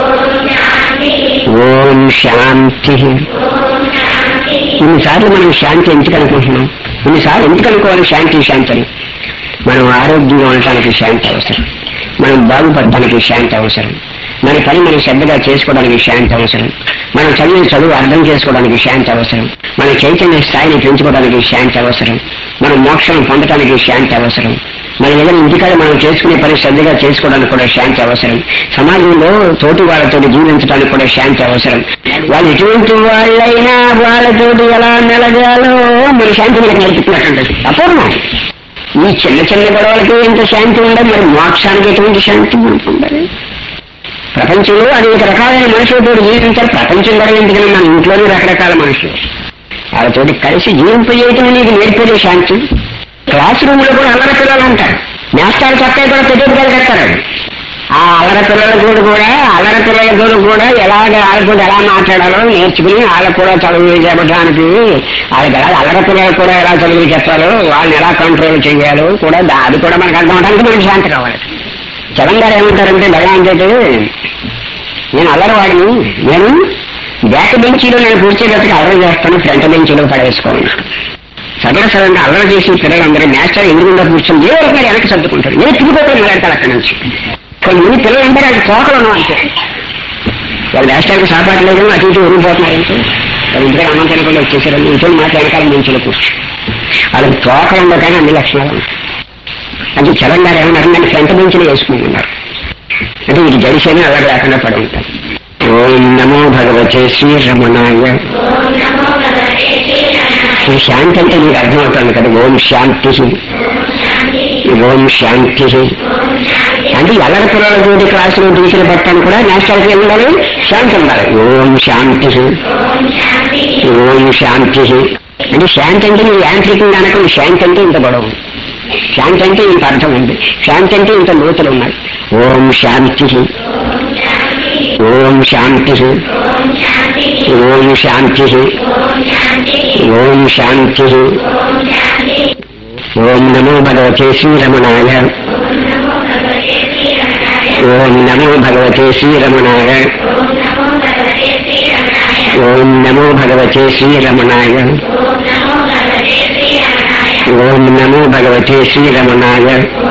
ఓం శాంతి ఇన్నిసార్లు మనం శాంతి ఎందుకు అనుకుంటున్నాం ఇన్నిసార్లు ఎందుకు అనుకోవాలి శాంతి శాంతి అని మనం ఆరోగ్యంగా ఉండటానికి శాంతి అవసరం మనం బాగుపడటానికి శాంతి అవసరం మన పని మనం శ్రద్ధగా చేసుకోవడానికి శాంతి అవసరం మనం చదివిన చదువు అర్థం చేసుకోవడానికి శాంతి అవసరం మన చైతన్య స్థాయిని పెంచుకోవడానికి శాంతి అవసరం మనం మోక్షం పొందడానికి శాంతి అవసరం మన ఏదైనా ఇంటికాడ మనం చేసుకునే పని శ్రద్ధగా చేసుకోవడానికి కూడా శాంతి అవసరం సమాజంలో తోటి వాళ్ళతో జీవించడానికి కూడా శాంతి అవసరం వాళ్ళు ఎటువంటి వాళ్ళైనా వాళ్ళతోటి ఎలా మెలగాలో మన శాంతి మనకు నేర్పుతున్నట్టు అపూర్ణం ఈ చిన్న చిన్న గొడవలకి ఎంత శాంతి ఉండదు మరి మోక్షానికి ఎటువంటి శాంతి మనకు ఉండాలి ప్రపంచంలో అనేక రకాలైన మనుషులతో జీవించాలి ప్రపంచం కూడా ఎందుకని మన ఇంట్లోనే రకరకాల మనుషులు వాళ్ళతోటి కలిసి జీవింపజేయటం నీకు నేర్పేదే శాంతి క్లాస్ రూమ్ లో కూడా అల్లర పిల్లలు ఉంటారు నేస్తాలు చక్కగా కూడా పెట్టుబడి కట్టారు ఆ అల్లర పిల్లలతో కూడా అల్లర పిల్లలతో కూడా ఎలాగ వాళ్ళతో ఎలా మాట్లాడాలో నేర్చుకుని వాళ్ళకు కూడా చదువు చెప్పడానికి వాళ్ళకి ఎలా అల్లర పిల్లలకు కూడా ఎలా చదువు చెప్పాలో వాళ్ళని ఎలా కంట్రోల్ చేయాలో కూడా దా- అది కూడా మనకు అర్థం అవడానికి మనకి శాంతి కావాలి జగన్ గారు ఏమంటారంటే ఎలా అంటే నేను అల్లరివాడిని నేను బ్యాక్ బెంచీలో నేను కూర్చోబెట్టుకు అల్లరి చేస్తాను ఫ్రంట్ బెంచీలో పడవేసుకోను సగల సగంగా అల్లరి చేసి పిల్లలందరూ మాస్టర్ ఎదురుగుండా కూర్చొని ఏ రకంగా వెనక్కి సర్దుకుంటారు నేను తిరిగిపోతాను మాట్లాడతాను అక్కడి నుంచి కొంతమంది పిల్లలందరూ అది తోకలను అంతే వాళ్ళ మాస్టర్కి సాపాటు లేదు అటు ఇటు ఉరిగిపోతున్నారంటే వాళ్ళ ఇంటికి అన్నం తినకుండా వచ్చేసారు ఇంట్లో మాట వెనకాల బెంచీలో కూర్చో వాళ్ళకి తోకలు కానీ అన్ని లక్షణాలు ఉంటాయి అది చలంగారు ఏమన్నారు నన్ను ఫ్రంట్ బెంచ్లో వేసుకుని ఉన్నారు అంటే ఇది జడిసేనే అలా లేకుండా పడి ఉంటాం ఓం నమో భగవతే శ్రీరమణాయ ఈ శాంతి అంటే మీకు అర్థమవుతుంది కదా ఓం శాంతి ఓం శాంతి అంటే ఎల్లరి పిల్లల తోటి క్లాసులో టీచర్ పట్టాను కూడా నేషనల్కి ఉండాలి శాంతి ఉండాలి ఓం శాంతి ఓం శాంతి అంటే శాంతి అంటే మీరు యాంత్రికంగా అనకుండా శాంతి అంటే ఇంత గొడవ ఉంది. శాంతి అంటే ఇంత అర్థం ఉంది శాంతి అంటే ఇంత లోతులు ఉన్నాయి ఓం శాంతి ఓం శాంతి ఓం శాంతి ఓం శాంతి ఓం నమో భగవతే శ్రీరమణాయ ఓం నమో భగవతే శ్రీరమణాయ ఓం నమో భగవతే శ్రీరమణాయ ఓం నమో భగవతే శ్రీరమణాయ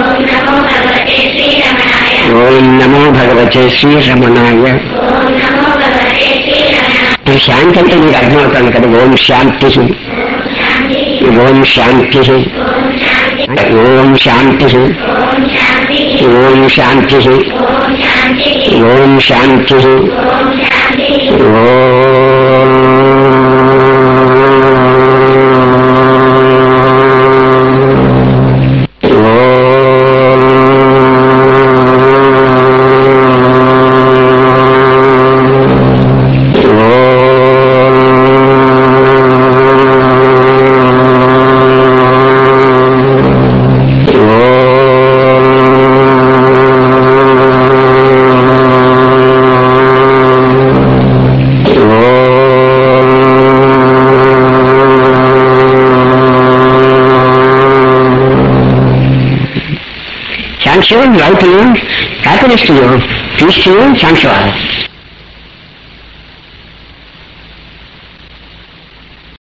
ఓం నమో భగవతే శ్రీరమణాయ ఈ శాంతి అంటే మీకు అర్థమవుతుంది కదా ఓం శాంతి ఓం శాంతి ఓం శాంతి ఓం శాంతి ఓం శాంతి ఓం thanks you like you happiness to you peace to you thanks you